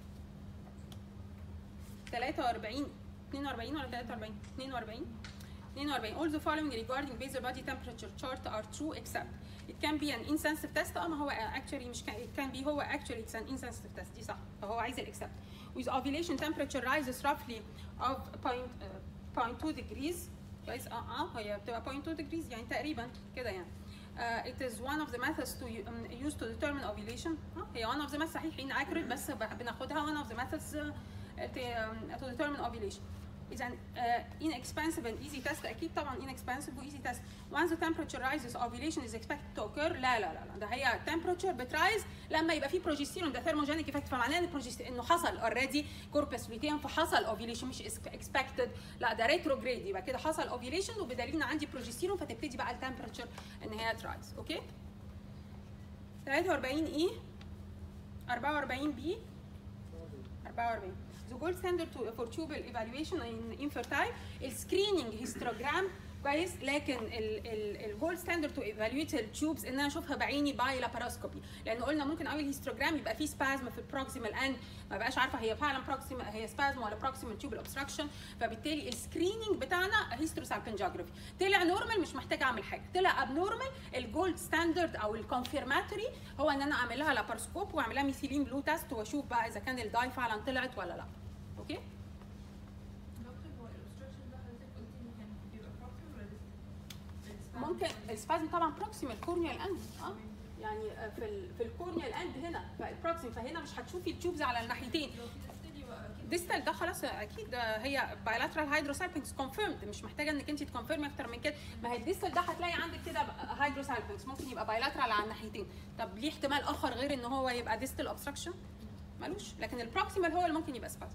A: 43 42 ولا 43 42 42 all the following regarding basal body temperature chart are true except it can be an insensitive test اه ما هو actually مش كان it can be هو actually it's an insensitive test دي صح فهو عايز الاكسبت with ovulation temperature rises roughly of point uh, 0.2 degrees كويس اه اه هي بتبقى 0.2 degrees يعني تقريبا كده يعني uh, Uh, it is one of the methods to u- um, use to determine ovulation. آه، هي one of the methods صحيح inaccurate بس ب- بناخدها one of the methods uh, to, um, to determine ovulation. is an uh, inexpensive and easy test اكيد طبعا inexpensive و easy test once the temperature rises ovulation is expected to occur لا لا لا, لا. ده هي temperature بترايز لما يبقى في progesterone ده thermogenic effect فمعناه ان البروجستيرون انه حصل already corpus luteum فحصل ovulation مش expected لا ده retrograde يبقى كده حصل ovulation وبدليل ان عندي progesterone فتبتدي بقى التمبرتشر ان هي ترايز اوكي 43 اي 44 بي 44 The gold standard to, for tubal evaluation in infertile السكريننج هيستوجرام كويس لكن الجولد ستاندرد تو ايفالويت التوبز ان انا اشوفها بعيني باي لاباراسكوبي لان قلنا ممكن قوي الهيستوجرام يبقى فيه سبازم في البروكسيمال اند ما بقاش عارفه هي فعلا بروكسيمال هي سبازم ولا بروكسيمال تيوبل اوبستراكشن فبالتالي السكريننج بتاعنا هيستروسالبنجوجرافي طلع نورمال مش محتاج اعمل حاجه طلع اب نورمال الجولد ستاندرد او الكونفيرماتوري هو ان انا اعمل لها لاباراسكوب واعمل لها ميثيلين بلو تيست واشوف بقى اذا كان الداي فعلا طلعت ولا لا اوكي
D: دكتور هو الابستراكشن ده حضرتك قلتي انه كان بيبقى بروكسيمال ولا distal؟
A: ممكن السبازم طبعا بروكسيمال كورنيال اند اه يعني آه، في ال في الكورنيال اند هنا فالبروكسيم فهنا مش هتشوفي التوبز على الناحيتين
D: لو في distal يبقى اكيد
A: ديستال ده خلاص اكيد آه، هي بايلاترال هيدروسالبنكس كونفيرمد مش محتاجه انك انت تكونفيرمي اكتر من كده ما هي الديستال ده هتلاقي عندك كده هيدروسالبنكس ممكن يبقى بايلاترال على الناحيتين طب ليه احتمال اخر غير ان هو يبقى ديستال اوبستراكشن ملوش لكن البروكسيمال هو اللي ممكن يبقى سبازم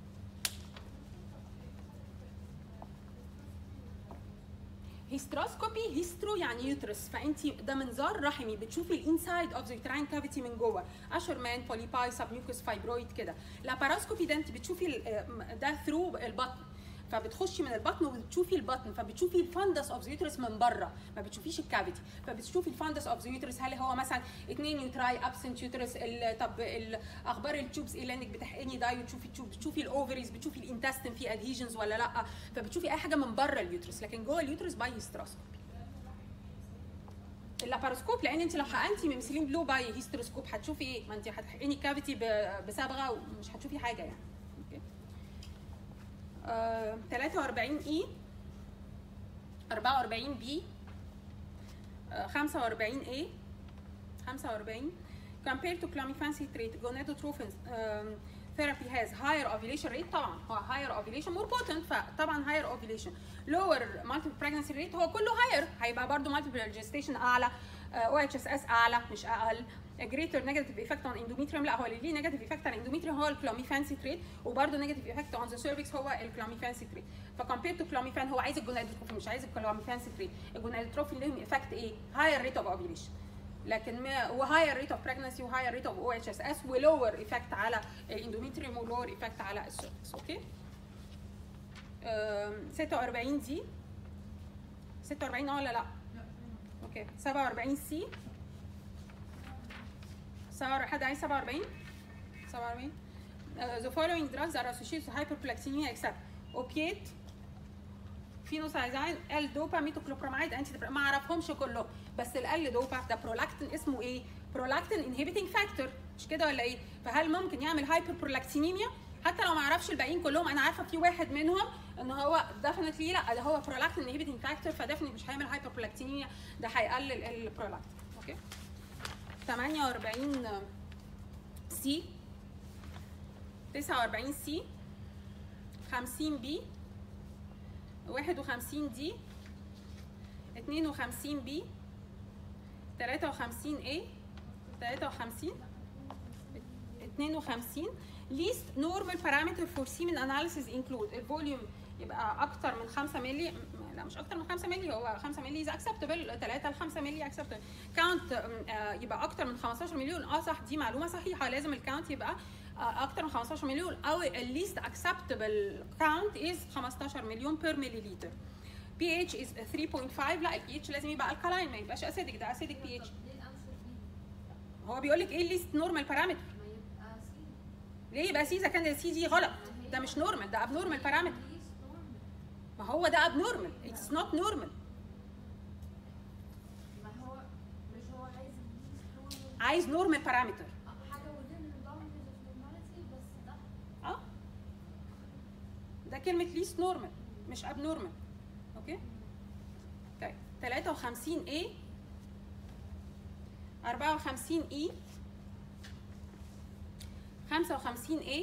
A: هيستروسكوبي هيسترو يعني يوترس فانت ده منظار رحمي بتشوفي الانسايد اوف ذا يوتراين كافيتي من جوه اشرمان بوليباي سبميوكس فايبرويد كده لاباراسكوبي ده انت بتشوفي ال- ده ثرو البطن فبتخشي من البطن وبتشوفي البطن فبتشوفي الفندس اوف ذا يوترس من بره ما بتشوفيش الكافيتي فبتشوفي الفندس اوف ذا يوترس هل هو مثلا اثنين يوتراي ابسنت يوترس ال- طب ال- اخبار التوبز ايه لانك بتحقني داي وتشوفي التوب بتشوفي الاوفريز بتشوفي الانتستين في ادهيجنز ولا لا فبتشوفي اي حاجه من بره اليوترس لكن جوه اليوترس باي هيستروسكوبي اللاباروسكوب لان انت لو حقنتي ميمسلين بلو باي هيستروسكوب هتشوفي ايه؟ ما انت هتحقني كافيتي بصبغه ومش هتشوفي حاجه يعني. اوكي. آه 43 اي 44 بي آه 45 اي 45 compared to clomiphene gonadotrophin um, therapy has higher ovulation rate طبعا هو higher ovulation more potent فطبعا higher ovulation lower multiple pregnancy rate هو كله higher هيبقى برضه multiple gestation اعلى او اتش اس اس اعلى مش اقل greater negative effect on endometrium لا هو اللي ليه negative effect على endometrium هو الكلوميفان citrate وبرده negative effect on the cervix هو الكلوميفان citrate فcompared to clomiphene هو عايز الجونادوتروفين مش عايز الكلوميفان citrate الجونادوتروفين لهم effect ايه؟ higher rate of ovulation لكن ما وهاير ريت اوف بريجنسي وهاير ريت اوف او اتش اس اس ولور ايفكت على الاندوميتريوم ولور ايفكت على السيرفكس اوكي أم، 46 دي 46 اه ولا لا
D: لا
A: اوكي 47 سي 47 حد عايز 47 47 Uh, the following drugs are associated with hyperprolactinemia except opiate فينوسايزاين ال دوبا ميتوكلوبراميد انتي ما اعرفهمش كلهم بس ال دوبا ده برولاكتين اسمه ايه؟ برولاكتين انهبيتنج فاكتور مش كده ولا ايه؟ فهل ممكن يعمل هايبربرولاكتينيميا؟ حتى لو ما اعرفش الباقيين كلهم انا عارفه في واحد منهم ان هو ديفنتلي لا ده هو برولاكتين انهبيتنج فاكتور فديفنتلي مش هيعمل هايبربرولاكتينيميا ده هيقلل البرولاكتين اوكي 48 سي 49 سي 50 بي 51 دي 52 بي 53 A 53 52 least normal parameter for semen analysis include الفوليوم يبقى اكتر من 5 مللي م- لا مش اكتر من 5 مللي هو 5 مللي is acceptable 3 ل 5 مللي acceptable كاونت يبقى اكتر من 15 مليون اه صح دي معلومه صحيحه لازم الكاونت يبقى آه، اكتر من 15 مليون او الليست acceptable count is 15 مليون per milliliter pH is 3.5 لا ال pH لازم يبقى alkaline ما يبقاش acidic ده acidic pH
E: ليه الانسر بي
A: هو بيقول لك ايه الليست نورمال بارامتر
E: ما يبقى سي
A: ليه يبقى سي اذا كان السي دي غلط ده مش نورمال ده ابنورمال بارامتر
E: ليست نورمال
A: ما هو ده ابنورمال اتس نوت نورمال
E: ما هو مش هو عايز ليست نورمال
A: عايز نورمال بارامتر
E: حاجه within the boundaries of normality بس ده
A: اه ده كلمه ليست نورمال مش ابنورمال اوكي طيب 53 A 54 اي 55 اي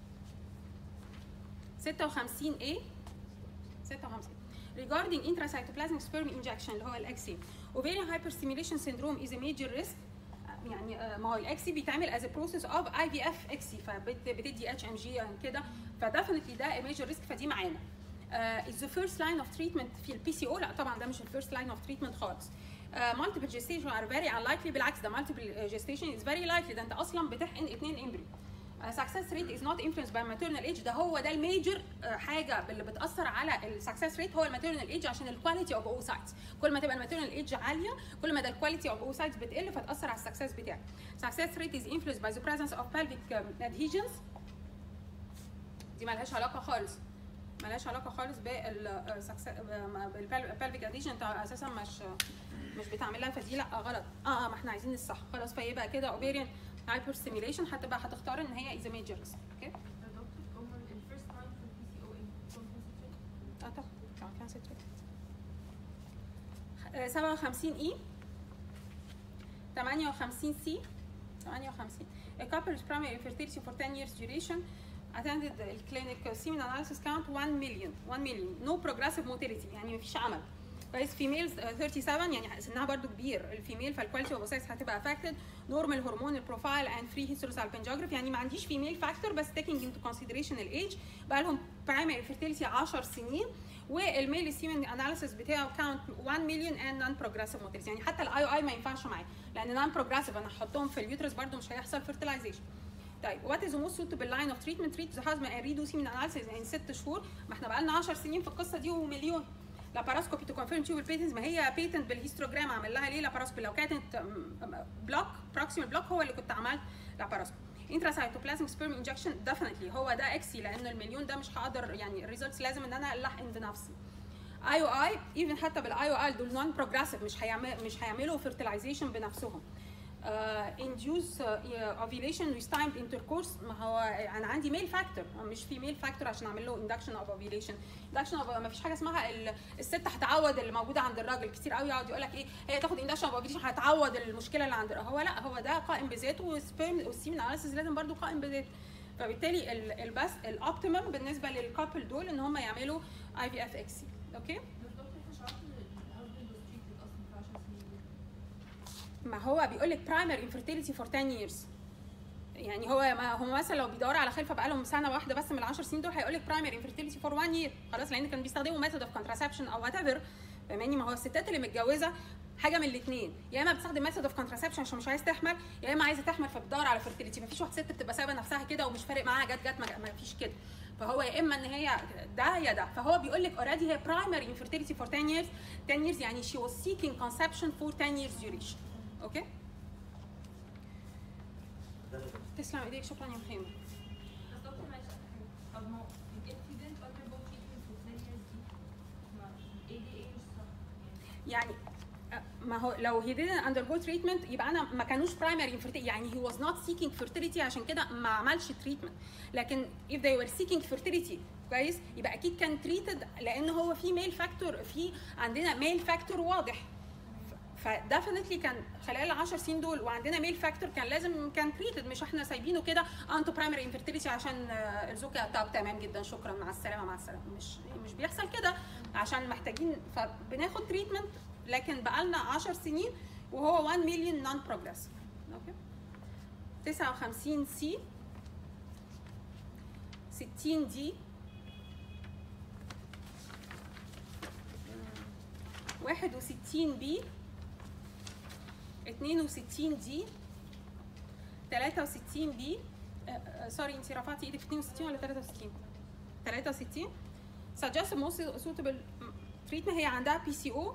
A: 56 اي 56 regarding intracytoplasmic sperm injection اللي هو الاكسي ovarian hyperstimulation syndrome is a major risk يعني آه، ما هو الاكسي بيتعمل as a process of اي في اف اكسي فبتدي اتش ام جي كده فديفنتلي ده a major risk فدي معانا uh, is the first line of treatment في البي سي او لا طبعا ده مش الفيرست لاين اوف تريتمنت خالص uh, multiple gestation are very unlikely بالعكس ده multiple gestation is very likely ده انت اصلا بتحقن اثنين امبريو uh, success rate is not influenced by maternal age ده هو ده الميجر uh, حاجه اللي بتاثر على السكسس ريت هو الماتيرنال ايج عشان الكواليتي اوف اوسايتس كل ما تبقى الماتيرنال ايج عاليه كل ما ده الكواليتي اوف اوسايتس بتقل فتاثر على السكسس بتاعك success rate is influenced by the presence of pelvic um, adhesions دي مالهاش علاقه خالص مالهاش علاقه خالص بالبلفيك اديشن انت اساسا مش مش بتعملها فدي لا غلط اه اه ما احنا عايزين الصح خلاص فيبقى كده اوبيريان هايبر ستيميليشن هتبقى هتختار ان هي از ميجر ريسك اوكي
D: يا دكتور هما الفيرست لاين في البي سي او ايه؟
A: اه طبعا طبعا كانسر آه، 57 اي 58 سي 58 A couple with primary infertility for 10 years duration attended the clinic semen analysis count 1 million 1 million no progressive motility يعني مفيش عمل كويس فيميلز 37 يعني سنها برضو كبير الفيميل فالكواليتي اوف اوسايتس هتبقى affected normal hormonal profile and free hysterosalpingiography يعني ما عنديش فيميل فاكتور بس taking into consideration الايج بقى لهم primary fertility 10 سنين والميل سيمن اناليسيس بتاعه كاونت 1 مليون اند نون بروجريسيف موتيلز يعني حتى الاي او اي ما ينفعش معاه لان نون بروجريسيف انا هحطهم في اليوترس برضو مش هيحصل fertilization طيب وات از موست سوتبل لاين اوف تريتمنت تريت ذا هازم and redo semen analysis يعني ست شهور ما احنا بقى لنا 10 سنين في القصه دي ومليون لاباراسكوبي تو كونفيرم تيوبل بيتنز ما هي بيتنت بالهيستوجرام عمل لها ليه لاباراسكوبي لو كانت بلوك بروكسيمال بلوك هو اللي كنت عملت لاباراسكوبي intracytoplasmic sperm injection definitely هو ده اكسي لان المليون ده مش هقدر يعني الريزلتس لازم ان انا الحق بنفسي اي او اي ايفن حتى بالاي او اي دول نون بروجريسيف مش هيعمل مش هيعملوا فيرتلايزيشن بنفسهم uh, induce uh, ovulation with timed intercourse ما هو انا عندي ميل فاكتور مش في ميل فاكتور عشان اعمل له induction of ovulation induction of ما فيش حاجه اسمها ال- الست هتعوض اللي موجوده عند الراجل كتير قوي يقعد يقول لك ايه هي تاخد induction of ovulation هتعوض المشكله اللي عند هو لا هو ده قائم بذاته والسبيرم والسيمن اناليسيس لازم برضو قائم بذاته فبالتالي ال- البس الاوبتيمم بالنسبه للكابل دول ان هم يعملوا اي في اف اكسي اوكي
D: بس دكتور احنا شرحنا ان الهازبند was treated اصلا في 10 سنين
A: ما هو بيقول لك برايمري انفيرتيليتي فور 10 years يعني هو ما هو مثلا لو بيدوروا على خلفه بقالهم سنه واحده بس من ال 10 سنين دول هيقول لك برايمري انفيرتيليتي فور 1 year خلاص لان كانوا بيستخدموا ميثود اوف كونتراسبشن او وات ايفر فاهماني ما هو الستات اللي متجوزه حاجه من الاثنين يا اما بتستخدم ميثود اوف كونتراسبشن عشان مش عايز تحمل يا اما عايزه تحمل فبتدور على فيرتيليتي ما فيش واحده ست بتبقى سايبه نفسها كده ومش فارق معاها جت جت ما ما فيش كده فهو يا اما ان هي ده يا ده فهو بيقول لك اوريدي هي برايمري انفيرتيليتي فور 10 years 10 years يعني she was seeking conception for 10 years duration اوكي تسلم ايديك شكرا يا محمد
D: بس دكتور معلش آخر حاجة. طب ما هو if you didn't undergo treatment for 10 years دي ما ADA مش صح يعني
A: يعني آه، ما هو لو he didn't undergo treatment يبقى انا ما كانوش primary infertility يعني he was not seeking fertility عشان كده ما عملش treatment لكن if they were seeking fertility كويس يبقى اكيد كان treated لان هو في ميل فاكتور في عندنا ميل فاكتور واضح فديفنتلي كان خلال ال 10 سنين دول وعندنا ميل فاكتور كان لازم كان تريتد مش احنا سايبينه كده انتو برايمري انفيرتيليتي عشان آه، الزوجه طب تمام جدا شكرا مع السلامه مع السلامه مش مش بيحصل كده عشان محتاجين فبناخد تريتمنت لكن بقالنا 10 سنين وهو 1 مليون نون بروجريس اوكي 59 سي 60 دي 61 بي 62 دي 63 بي آه، آه، سوري انت رفعتي ايدك في 62 ولا 63 63 suggest most suitable treatment هي عندها بي سي او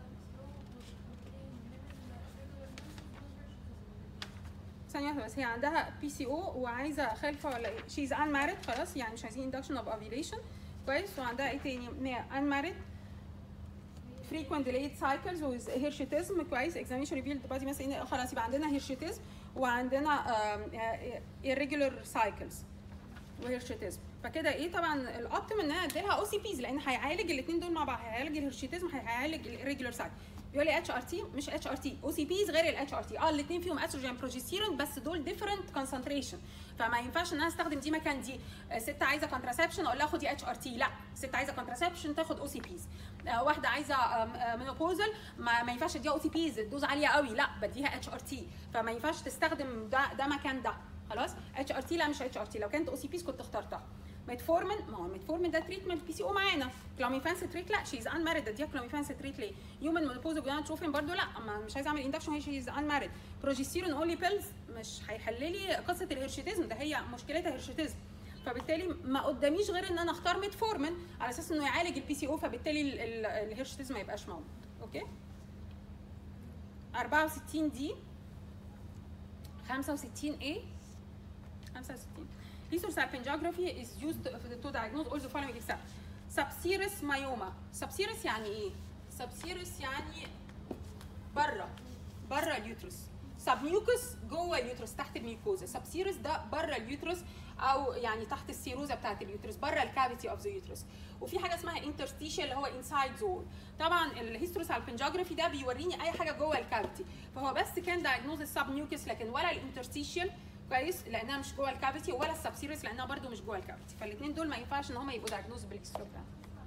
A: ثانية واحدة بس هي عندها بي سي او وعايزة خلفة ولا ايه؟ شيز ان مارد خلاص يعني مش عايزين induction of ovulation كويس وعندها ايه تاني؟ ان هي ان مارد frequent delayed cycles with hirsutism كويس examination revealed body مثلا إن خلاص يبقى عندنا hirsutism وعندنا um, uh, irregular cycles وهيرشيتيزم فكده ايه طبعا الاوبتيم ان انا اديلها او سي بيز لان هيعالج الاثنين دول مع بعض هيعالج الهيرشيتيزم هيعالج الريجولار سايكل بيقول لي اتش ار تي مش اتش ار تي او سي بيز غير الاتش ار تي اه الاثنين فيهم استروجين بروجستيرون بس دول ديفرنت كونسنتريشن فما ينفعش ان انا استخدم دي مكان دي آه، ست عايزه كونتراسبشن اقول لها خدي اتش ار تي لا ست عايزه كونتراسبشن تاخد او سي بيز واحده عايزه مينوبوزل ما, ما ينفعش اديها او سي بيز الدوز عاليه قوي لا بديها اتش ار تي فما ينفعش تستخدم ده ده مكان ده خلاص اتش ار تي لا مش اتش ار تي لو كانت او سي بيز كنت اخترتها ميتفورمين ما هو ميتفورمين ده تريتمنت بي سي او معانا كلاميفان ستريت لا شيز ان ماريد اديها كلاميفان ستريت ليه هيومن مونوبوز وجوناتروفين برضو لا ما مش عايزه اعمل اندكشن هي شيز ان ماريد بروجستيرون اونلي بيلز مش هيحل لي قصه الهرشيتيزم ده هي مشكلتها هرشيتيزم فبالتالي ما قداميش غير ان انا اختار ميتفورمين على اساس انه يعالج البي سي او فبالتالي ال- ال- الهرشيتيزم ما يبقاش موجود اوكي 64 دي 65 ايه 65 Lysosalpingography is used to diagnose all the following except subserous myoma. Subserous يعني ايه؟ Subserous يعني بره بره اليوترس. سبميوكس جوه اليوترس تحت الميوكوزا. سبسيرس ده بره اليوترس او يعني تحت السيروزا بتاعت اليوترس بره الكافيتي اوف ذا يوترس. وفي حاجه اسمها انترستيشن اللي هو انسايد زون. طبعا الهيستروسالبنجوجرافي ده بيوريني اي حاجه جوه الكافيتي فهو بس كان دايجنوز السبميوكس لكن ولا الانترستيشن كويس لانها مش جوه الكافيتي ولا السبسيريس لانها برده مش جوه الكافيتي فالاثنين دول ما ينفعش ان هم يبقوا دايجنوز بالهيستوجرام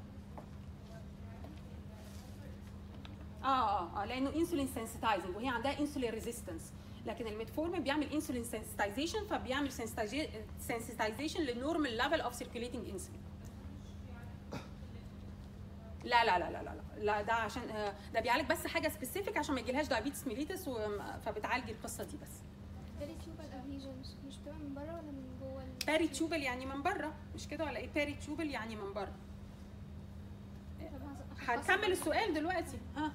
A: اه اه اه لانه انسولين سensitizing وهي عندها انسولين ريزيستنس لكن الميتفورمين بيعمل انسولين سensitization فبيعمل سensitization للنورمال ليفل اوف سيركيوليتنج انسولين لا لا لا لا لا لا ده عشان آه، ده بيعالج بس حاجه سبيسيفيك عشان ما يجيلهاش دايابيتس ميليتس فبتعالج القصه دي بس
E: بيري تيوبال ادهيجن مش مش بتبقى من بره ولا من جوه ال-
A: باري تيوبل يعني من بره مش كده ولا ايه باري تيوبل يعني من بره
E: طب هز-
A: هنكمل السؤال دلوقتي ها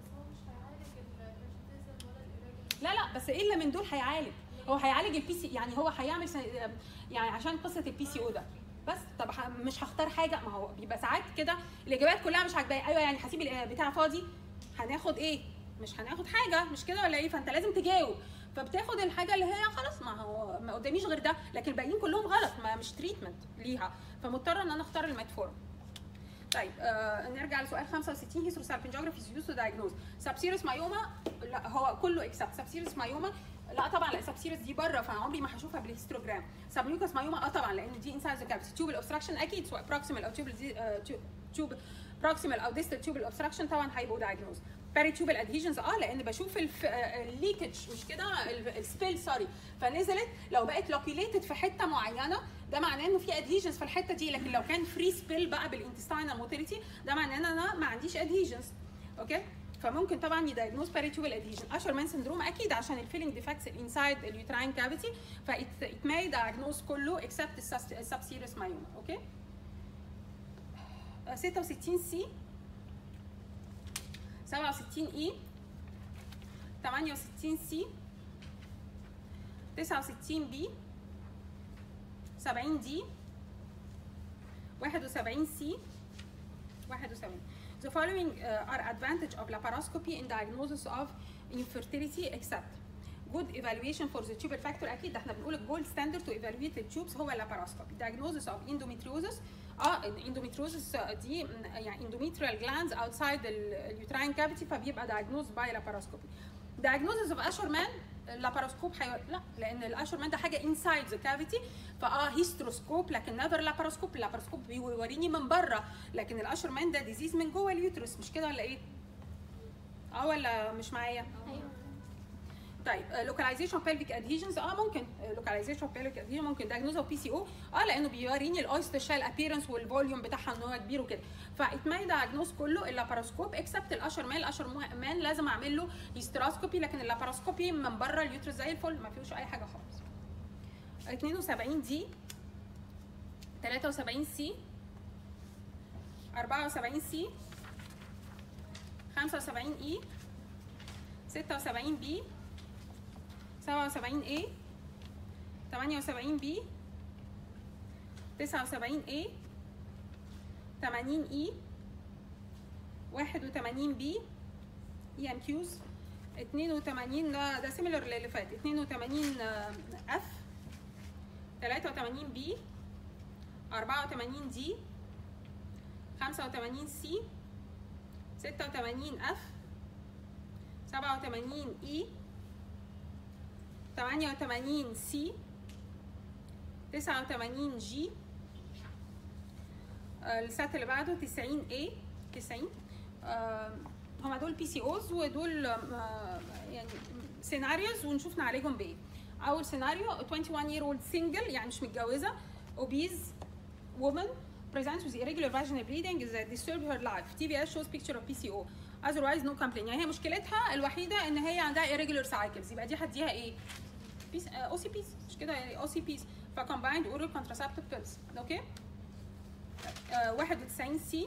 A: لا لا بس ايه اللي من دول هيعالج هو هيعالج البي سي يعني هو هيعمل سن- يعني عشان قصه البي سي او ده بس طب ه- مش هختار حاجه ما هو بيبقى ساعات كده الاجابات كلها مش عاجباني ايوه يعني هسيب البتاع فاضي هناخد ايه مش هناخد حاجه مش كده ولا ايه فانت لازم تجاوب فبتاخد الحاجه اللي هي خلاص ما هو ما قداميش غير ده لكن الباقيين كلهم غلط ما مش تريتمنت ليها فمضطره ان انا اختار الميتفورم طيب آه نرجع لسؤال 65 هيستروسالبنجوجرافي از يوز تو دايجنوز سبسيرس مايوما لا هو كله اكسبت سبسيرس مايوما لا طبعا لا سبسيرس دي بره فعمري ما هشوفها بالهيستوجرام سبميوكس مايوما اه طبعا لان دي انسايد ذا كافيتي تيوبل اوبستراكشن اكيد سواء بروكسيمال او تيوبل تيوب بروكسيمال او ديستال تيوبل اوبستراكشن طبعا هيبقوا دايجنوز باري تيوبل ادهيجنز اه لان بشوف الليكج مش كده السبيل سوري فنزلت لو بقت لوكيليتد في حته معينه ده معناه انه في ادهيجنز في الحته دي لكن لو كان فري سبيل بقى بالانتستينال موتيليتي ده معناه ان انا ما عنديش ادهيجنز اوكي فممكن طبعا يدايجنوز باريتيوبل ادهيجن اشر مان سندروم اكيد عشان الفيلينج ديفكتس انسايد اليوتراين كافيتي فات ماي دايجنوز كله اكسبت السبسيريس مايوما اوكي 66 سي 67 اي 68 سي 69 بي 70 دي 71 سي 71 The following uh, are advantage of laparoscopy in diagnosis of infertility except good evaluation for the tubal factor اكيد ده احنا بنقول الجولد ستاندرد to evaluate the tubes هو اللابارoscopy diagnosis of endometriosis اه الاندوميتروزس دي يعني endometrial glands outside اليوتراين cavity فبيبقى diagnosed by laparoscopy diagnosis of Asherman اللاباروسكوب حي... لا لان الاشرمان ده حاجه انسايد ذا كافيتي فاه هيستروسكوب لكن نيفر لاباروسكوب اللاباروسكوب بيوريني من بره لكن الاشرمان ده ديزيز من جوه اليوترس مش كده ولا ايه؟ اه ولا مش معايا؟
E: ايوه
A: طيب لوكاليزيشن اوف بيلفيك ادهيجنز اه ممكن لوكاليزيشن اوف بيلفيك ادهيجن ممكن دايجنوز اوف بي سي او اه لانه بيوريني الاويستر شال ابييرنس والفوليوم بتاعها ان هو كبير وكده فات ماي دايجنوز كله اللاباروسكوب اكسبت الاشر مان الاشر مان لازم اعمل له هيستراسكوبي لكن اللاباروسكوبي من بره اليوترس زي الفل ما فيهوش اي حاجه خالص 72 دي 73 سي 74 سي 75 اي 76 بي 77 A 78 B 79 A 80 E 81 B اي ام كيوز 82 ده ده سيميلر للي فات 82 اف 83 بي 84 دي 85 سي 86 اف 87 اي 88 سي 89 جي السات اللي بعده 90 اي 90 آه، هما دول بي سي اوز ودول آه، يعني سيناريوز ونشوف نعالجهم بايه اول سيناريو 21 year old single يعني مش متجوزه obese woman presents with irregular vaginal bleeding that disturb her life TVS shows picture of PCO otherwise no complaint يعني هي مشكلتها الوحيده ان هي عندها irregular cycles يبقى دي هديها ايه بيس او سي بيس مش كده يعني او سي بيس فكومبايند اورال كونتراسبتيف بيلز اوكي آه، 91 سي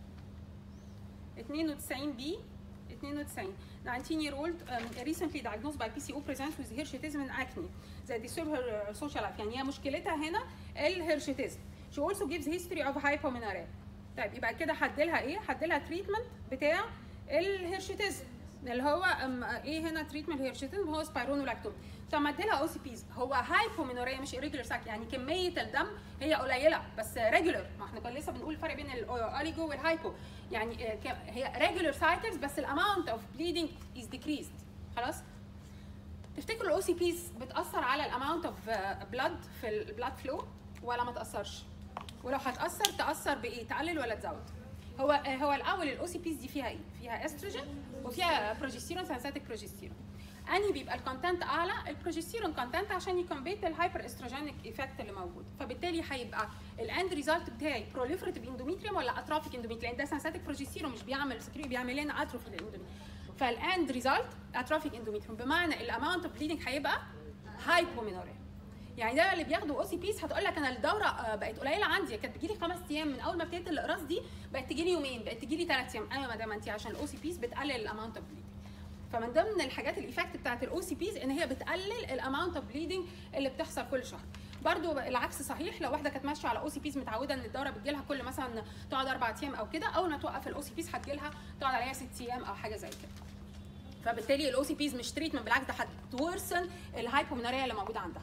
A: 92 بي 92 19 year old um, recently diagnosed by PCO presents with hirsutism and acne that disturb her uh, social life يعني هي مشكلتها هنا الهيرشيتيزم she also gives history of hypomenorrhea طيب يبقى كده هديلها ايه هديلها تريتمنت بتاع الهيرشيتيزم اللي هو أم ايه هنا تريتمنت الهيرشيتيزم هو سبايرونولاكتون طب ما اديلها او سي بيز هو هايبومينوريا مش irregular ساك يعني كميه الدم هي قليله بس ريجولر ما احنا كنا لسه بنقول الفرق بين الاوليجو والهايبو يعني آه، ك- هي ريجولر سايكلز بس الاماونت اوف بليدنج از decreased خلاص تفتكروا الاو سي بيز بتاثر على الاماونت اوف بلاد في البلاد فلو ولا ما تاثرش ولو هتاثر تاثر بايه تقلل ولا تزود هو آه، هو الاول الاو سي بيز دي فيها ايه فيها استروجين وفيها بروجستيرون سنساتيك بروجستيرون انهي بيبقى الكونتنت اعلى البروجستيرون كونتنت عشان يكمبيت الهايبر استروجينيك ايفكت اللي موجود فبالتالي هيبقى الاند ريزلت بتاعي بروليفريتيف اندوميتريوم ولا اتروفيك اندوميتريوم لان ده سنساتيك بروجستيرون مش بيعمل سكري بيعمل لنا اتروفي للاندوميتريوم فالاند ريزلت اتروفيك اندوميتريوم بمعنى الاماونت اوف بليدنج هيبقى هايبومينوريا يعني ده اللي بياخدوا او سي بيس هتقول لك انا الدوره آه، بقت قليله عندي كانت بتجيلي خمس ايام من اول ما ابتديت الاقراص دي بقت تجيلي يومين بقت تجيلي ثلاث ايام ايوه ما دام انت عشان الاو سي بيس بتقلل الاماونت اوف بليدنج فمن ضمن الحاجات الايفكت بتاعت الاو سي بيز ان هي بتقلل الاماونت اوف بليدنج اللي بتحصل كل شهر برضو العكس صحيح لو واحده كانت ماشيه على او سي بيز متعوده ان الدوره بتجيلها كل مثلا تقعد اربع ايام او كده اول ما توقف الاو سي بيز هتجيلها تقعد عليها ست ايام او حاجه زي كده فبالتالي الاو سي بيز مش تريتمنت بالعكس ده هتورسن الهايبومينوريا اللي موجوده عندها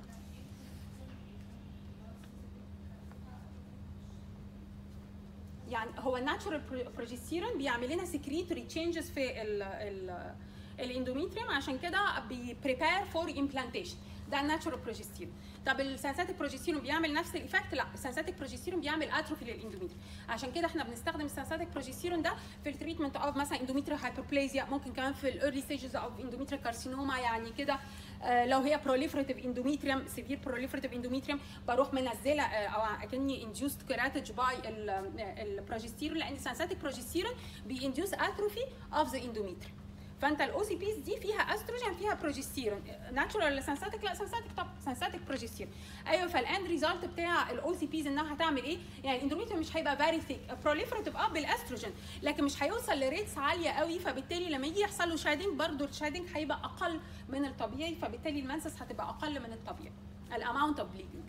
A: يعني هو الناتشورال بروجستيرون بيعمل لنا سكريتوري تشينجز في ال ال الاندوميتريوم عشان كده بيبريبير فور امبلانتيشن ده الناتشورال بروجستيرون طب السنساتيك بروجستيرون بيعمل نفس الايفكت لا السنساتيك بروجستيرون بيعمل اتروفي للاندوميتريوم عشان كده احنا بنستخدم السنساتيك بروجستيرون ده في التريتمنت اوف مثلا اندوميتريال هايبربليزيا ممكن كمان في الايرلي ستيجز اوف اندوميتريال كارسينوما يعني كده آه، لو هي بروليفريتيف اندوميتريوم سيفير بروليفريتيف اندوميتريوم بروح منزله آه، او اكني انديوست كيراتج باي البروجستيرون لان السنساتيك بروجستيرون بينديوس اتروفي اوف ذا اندوميتريوم فانت الاو سي بيز دي فيها استروجين فيها بروجستيرون ناتشورال ولا سنساتيك لا سنساتيك طب سنساتيك بروجستيرون ايوه فالاند ريزلت بتاع الاو سي بيز انها هتعمل ايه يعني الاندوميتريوم مش هيبقى فيري ثيك بروليفريتيف اه بالاستروجين لكن مش هيوصل لريتس عاليه قوي فبالتالي لما يجي يحصل له شادنج برضه الشادنج هيبقى اقل من الطبيعي فبالتالي المنسس هتبقى اقل من الطبيعي الاماونت اوف بليدنج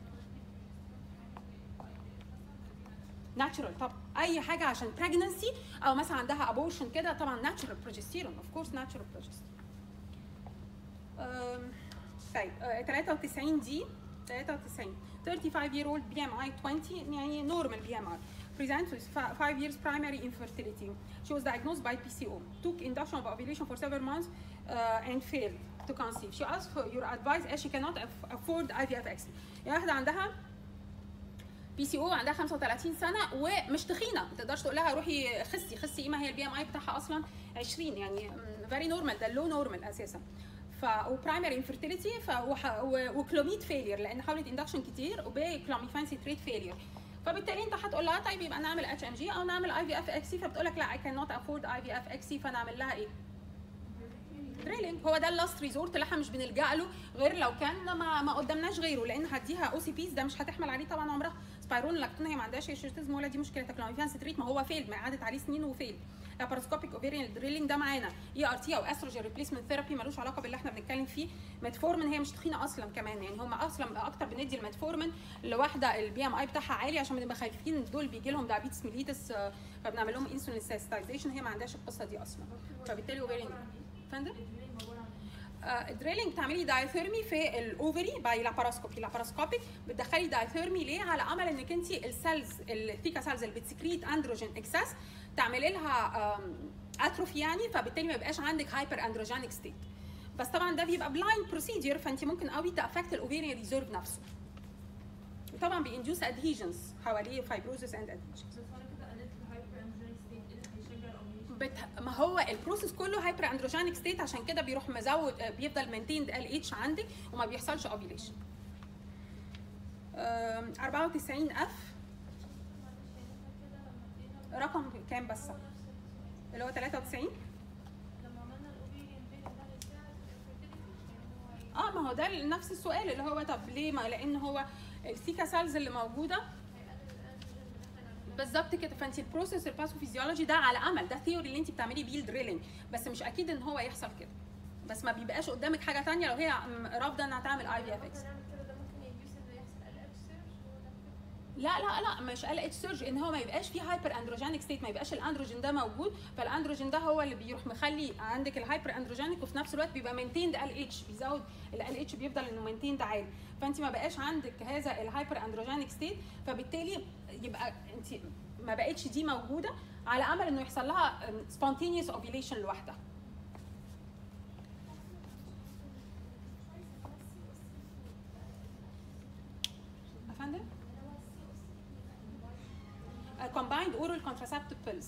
A: ناتشورال طب اي حاجه عشان بريجنسي او مثلا عندها ابورشن كده طبعا ناتشورال بروجستيرون اوف كورس ناتشورال بروجستيرون طيب آه، 93 دي 93 35 year old BMI 20 يعني normal BMI presents with fi- five years primary infertility. She was diagnosed by PCO, took induction of ovulation for several months uh, and failed to conceive. She asked for your advice as she cannot aff- afford IVF يعني واحدة عندها بي سي او عندها 35 سنه ومش تخينه ما تقدرش تقول لها روحي خسي خسي ايه ما هي البي ام اي بتاعها اصلا 20 يعني فيري نورمال ده اللو نورمال اساسا ف وبرايمري انفيرتيليتي ف وح- و- وكلوميد فيلير لان حاولت اندكشن كتير وبكلوميفان سيتريت فيلير فبالتالي انت هتقول لها طيب يبقى نعمل اتش ام جي او نعمل اي في اف اكسي فبتقول لك لا اي كان نوت افورد اي في اف اكسي فنعمل لها ايه؟ دريلينج هو ده اللاست ريزورت اللي احنا مش بنلجا له غير لو كان ما ما قدامناش غيره لان هديها او سي بيز ده مش هتحمل عليه طبعا عمرها سبايرون لاكتون هي ما عندهاش هيرشوتيزم ولا دي مشكلتها كلاميفان ستريت ما هو فيلد ما قعدت عليه سنين وفيلد لاباروسكوبيك اوفيريان دريلينج ده معانا اي ار تي او استروجين ريبليسمنت ثيرابي ملوش علاقه باللي احنا بنتكلم فيه ميتفورمين هي مش تخينه اصلا كمان يعني هم اصلا اكتر بندي الميتفورمين لواحده البي ام اي بتاعها عالي عشان بنبقى خايفين دول بيجي لهم دايابيتس ميليتس آه، فبنعمل لهم انسولين سيستايزيشن هي ما عندهاش القصه دي اصلا فبالتالي اوفيريان فندم دريلينج تعملي دايثيرمي في الاوفري باي لاباراسكوبي لاباراسكوبيك بتدخلي دايثيرمي ليه على امل انك انت السيلز الثيكا سيلز اللي بتسكريت اندروجين اكسس تعملي لها اتروفي يعني فبالتالي ما يبقاش عندك هايبر اندروجينيك ستيت بس طبعا ده بيبقى بلايند بروسيدير فانت ممكن قوي تافكت الاوفيريان ريزيرف نفسه وطبعا بينديوس ادهيجنز حواليه فايبروزس اند ادهيجنز
D: بس انا كده قللت الهايبر اندروجينيك ستيت ايه اللي هيشجع الاوفيليشن
A: بت... ما هو البروسيس كله هايبر اندروجينيك ستيت عشان كده بيروح مزود آه، بيفضل مينتيند ال اتش عندك وما بيحصلش اوفيليشن 94 اف رقم كام بس اللي هو 93
E: لما عملنا الاوفيريان بين ده هيساعد في الفيرتيليتي يعني هو
A: اه ما هو ده نفس السؤال اللي هو طب ليه ما لان هو السيكا سيلز اللي موجوده
E: هيقلل الانتروجين اللي داخل على
A: بالظبط كده فانت البروسيس الباثوفيزيولوجي ده على امل ده ثيوري اللي انت بتعمليه بيه الدريلينج بس مش اكيد ان هو يحصل كده بس ما بيبقاش قدامك حاجه تانية لو هي م- رافضه انها تعمل اي في اف اكس
E: ممكن نعمل كده ده ممكن يديوس ان يحصل ال اتش سيرش ولا
A: لا لا لا مش ال اتش سيرج ان هو ما يبقاش فيه هايبر اندروجينيك ستيت ما يبقاش الاندروجين ده موجود فالاندروجين ده هو اللي بيروح مخلي عندك الهايبر اندروجينيك وفي نفس الوقت بيبقى مينتيند ال اتش بيزود ال اتش بيفضل انه مينتيند عالي فانت ما بقاش عندك هذا الهايبر اندروجينيك ستيت فبالتالي يبقى انت ما بقتش دي موجوده على امل انه يحصل لها سبونتينيوس اوفيليشن لوحدها افندم combined oral contraceptive pills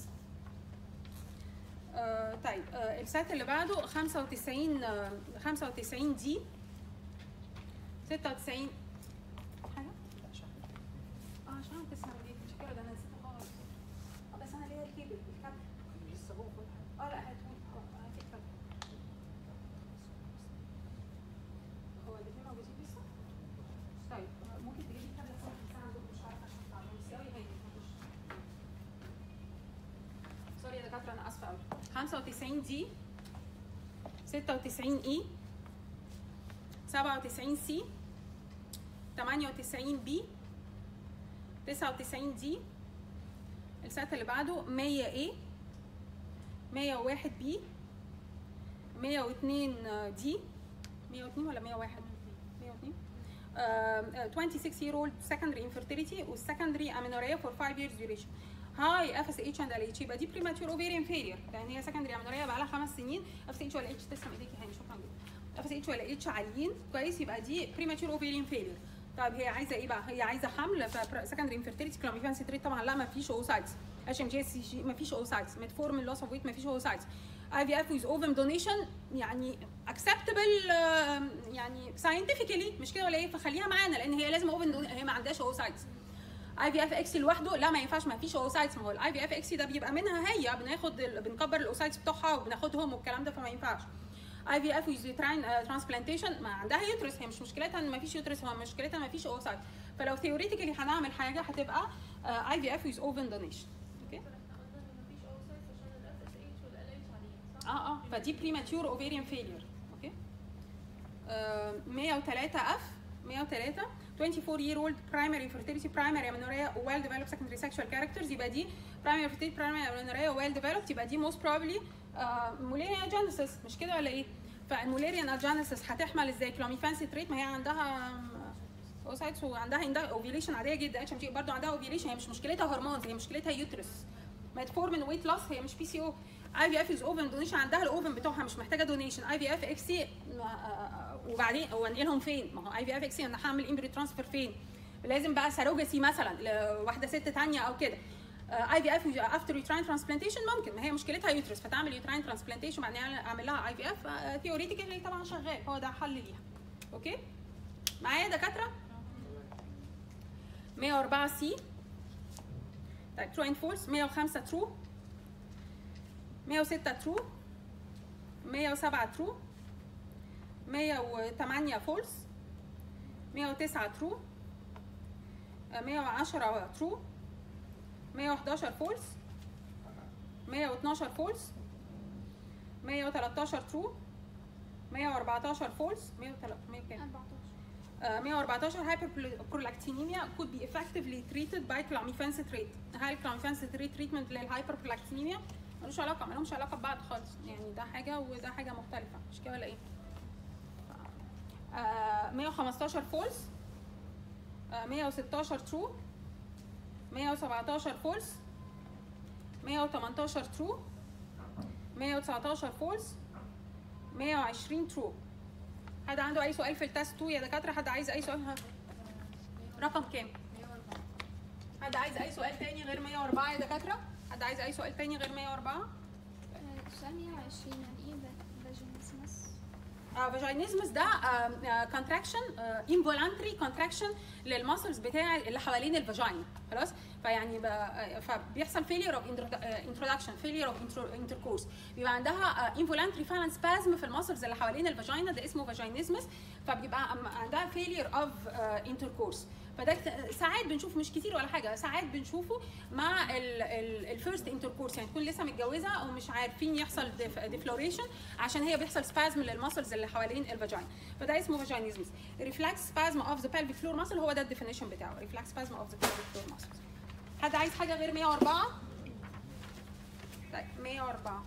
A: آه طيب آه السات اللي بعده 95 آه 95 دي 96 حاجه اه عشان تسمع دي مش كده ده انا نسيتها خالص اه بس انا ليا الكيبل الكابل
B: لسه جوه كل حاجه
A: اه لا هاتهولي اه هاتي الكابل هو اللي فيه موجودين لسه؟ طيب آه، ممكن تجيبي الكابل بس انا لسه عندكم مش عارفه اشرح عنه بس يلا هي سوري يا دكاتره انا اسفه قوي 95 دي 96 اي 97 سي 98 بي 99 دي السات اللي بعده 100 اي 101 بي 102 دي 102 ولا 101 102 uh, 26 year old secondary infertility والsecondary amenorrhea for 5 years duration هاي اف اس اتش اند ال اتش يبقى دي بريماتور اوفيريان فيلير لان هي سكندري amenorrhea بقى لها خمس سنين اف اس اتش ولا اتش تسلم ايديك يا هاني شكرا جدا اف اس اتش ولا اتش عاليين كويس يبقى دي بريماتور اوفيريان فيلير طيب هي عايزه ايه بقى؟ هي عايزه حمل سكندري انفيرتيليتي كلاميفان سيتريت طبعا لا ما فيش اوسايتس اتش ام جي سي جي ما فيش اوسايتس ميتفورمين لوس اوف ويت ما فيش اوسايتس اي في اف ويز اوفم دونيشن يعني اكسبتبل يعني ساينتفيكالي مش كده ولا ايه فخليها معانا لان هي لازم اوفن هي ما عندهاش اوسايتس اي في اف اكس لوحده لا ما ينفعش ما فيش اوسايتس ما هو الاي في اف اكس ده بيبقى منها هي بناخد ال- بنكبر الاوسايتس بتوعها وبناخدهم والكلام ده فما ينفعش اي في اف ويز ترانسبلانتيشن ما عندها يوترس هي مش مشكلتها ان ما فيش يوترس هو مشكلتها ما فيش اوسايت فلو ثيوريتيكالي هنعمل حاجه هتبقى اي في اف ويز اوفن دونيشن اوكي
E: احنا قلنا ان مفيش اوسايتس عشان الاف اس اتش والال اتش عاليين صح؟
A: اه اه فدي بريماتيور اوفيريان فيلير اوكي آه 103 اف 103 24 year old primary fertility primary amenorrhea well developed secondary sexual characters يبقى دي primary fertility primary amenorrhea well developed يبقى دي most probably موليريان اجانسس مش كده ولا ايه؟ فالموليريان اجانسس هتحمل ازاي؟ كلوميفان سيتريت ما هي عندها اوسايتس وعندها اوفيليشن عاديه جدا اتش ام جي برضه عندها اوفيليشن هي مش مشكلتها هرمونز هي مشكلتها يوترس ميتفورمين ويت لوس هي مش بي سي او اي في اف از اوفن دونيشن عندها الاوفن بتوعها مش محتاجه دونيشن اي في اف اكس سي وبعدين هو انقلهم فين؟ ما هو اي في اف اكس سي انا هعمل امبري ترانسفير فين؟ لازم بقى ساروجاسي مثلا لواحده ست تانية او كده اي في اف افتر يوتراين ترانسبلانتيشن ممكن ما هي مشكلتها يوترس فتعمل يوتراين ترانسبلانتيشن بعدين اعمل لها اي في اف ثيوريتيكالي طبعا شغال هو ده حل ليها اوكي معايا دكاتره 104 سي طيب ترو اند فولس 105 ترو 106 ترو 107 ترو 108 فولس 109 ترو 110 ترو 111 فولس 112 فولس 113 ترو 114 فولس 100 كام؟
E: 14
A: Uh, 114 hyperprolactinemia could be effectively treated by clomiphene citrate. هل clomiphene citrate treatment للهايبربرولاكتينيميا ملوش علاقة ملهمش علاقة ببعض خالص يعني ده حاجة وده حاجة مختلفة مش كده ولا ايه؟ uh, 115 فولس uh, 116 ترو 117 فولس 118 ترو 119 فولس 120 ترو حد عنده اي سؤال في التست 2 يا دكاتره حد عايز اي سؤال ها رقم كام حد عايز اي سؤال تاني غير 104 يا دكاتره حد عايز اي سؤال تاني غير 104
E: سؤال 120 يعني ايه فاجينيزمس؟
A: فاجينيزمس ده كونتراكشن انفولانتري كونتراكشن للماسلز بتاع اللي حوالين الفاجينا خلاص فيعني ب- آه، فبيحصل فيلير اوف انترودكشن فيلير اوف انتركورس بيبقى عندها انفولانتري فعلا سبازم في الماسلز اللي حوالين الفاجينا ده اسمه فاجينيزمس فبيبقى أم- عندها فيلير اوف انتركورس فده كت- ساعات بنشوف مش كتير ولا حاجه ساعات بنشوفه مع الفيرست انتركورس يعني تكون لسه متجوزه ومش عارفين يحصل ديفلوريشن عشان هي بيحصل سبازم للماسلز اللي حوالين الفاجينا فده اسمه فاجينيزمس ريفلكس سبازم اوف ذا pelvic فلور ماسل هو ده الديفينيشن بتاعه ريفلكس سبازم اوف ذا pelvic فلور ماسل حد عايز حاجه غير 104 طيب 104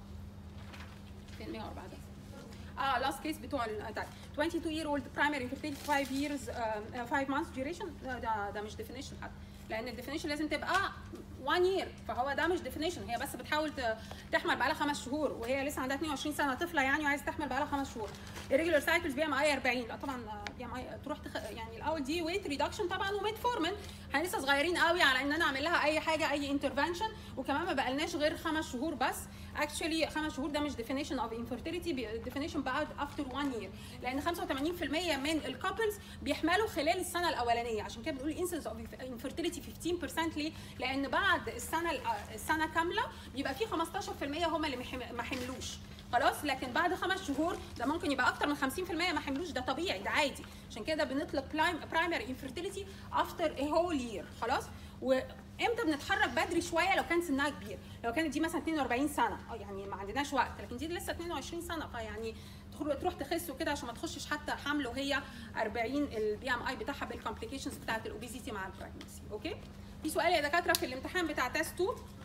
A: فين 104 ده اه لاست كيس بتوع ال- طيب 22 year old primary infertility 5 years uh, 5 months duration ده ده, ده مش definition حتى لان الديفينيشن لازم تبقى 1 year فهو ده مش definition هي بس بتحاول ت- تحمل بقالها خمس شهور وهي لسه عندها 22 سنه طفله يعني وعايزه تحمل بقالها خمس شهور الريجولار سايكلز بي ام اي 40 لا طبعا بي ام اي تروح تخ... يعني الاول دي ويت ريدكشن طبعا وميت فورمن احنا لسه صغيرين قوي على ان انا اعمل لها اي حاجه اي انترفنشن وكمان ما بقالناش غير خمس شهور بس اكشولي خمس شهور ده مش definition of infertility definition بعد after one year لان 85% من الكابلز بيحملوا خلال السنه الاولانيه عشان كده بنقول incidence of infertility 15% ليه؟ لان بعد السنه السنه كامله بيبقى في 15% هم اللي محم- ما حملوش خلاص لكن بعد خمس شهور ده ممكن يبقى اكتر من 50% ما حملوش ده طبيعي ده عادي عشان كده بنطلق برايمري انفيرتيليتي افتر a هول يير خلاص وامتى بنتحرك بدري شويه لو كان سنها كبير لو كانت دي مثلا 42 سنه اه يعني ما عندناش وقت لكن دي لسه 22 سنه فيعني تخر- تروح تخس وكده عشان ما تخشش حتى حمل وهي 40 البي ام اي بتاعها بالكومبليكيشنز بتاعت الاوبيزيتي مع البراجنسي اوكي في سؤال يا دكاتره في الامتحان بتاع تيست 2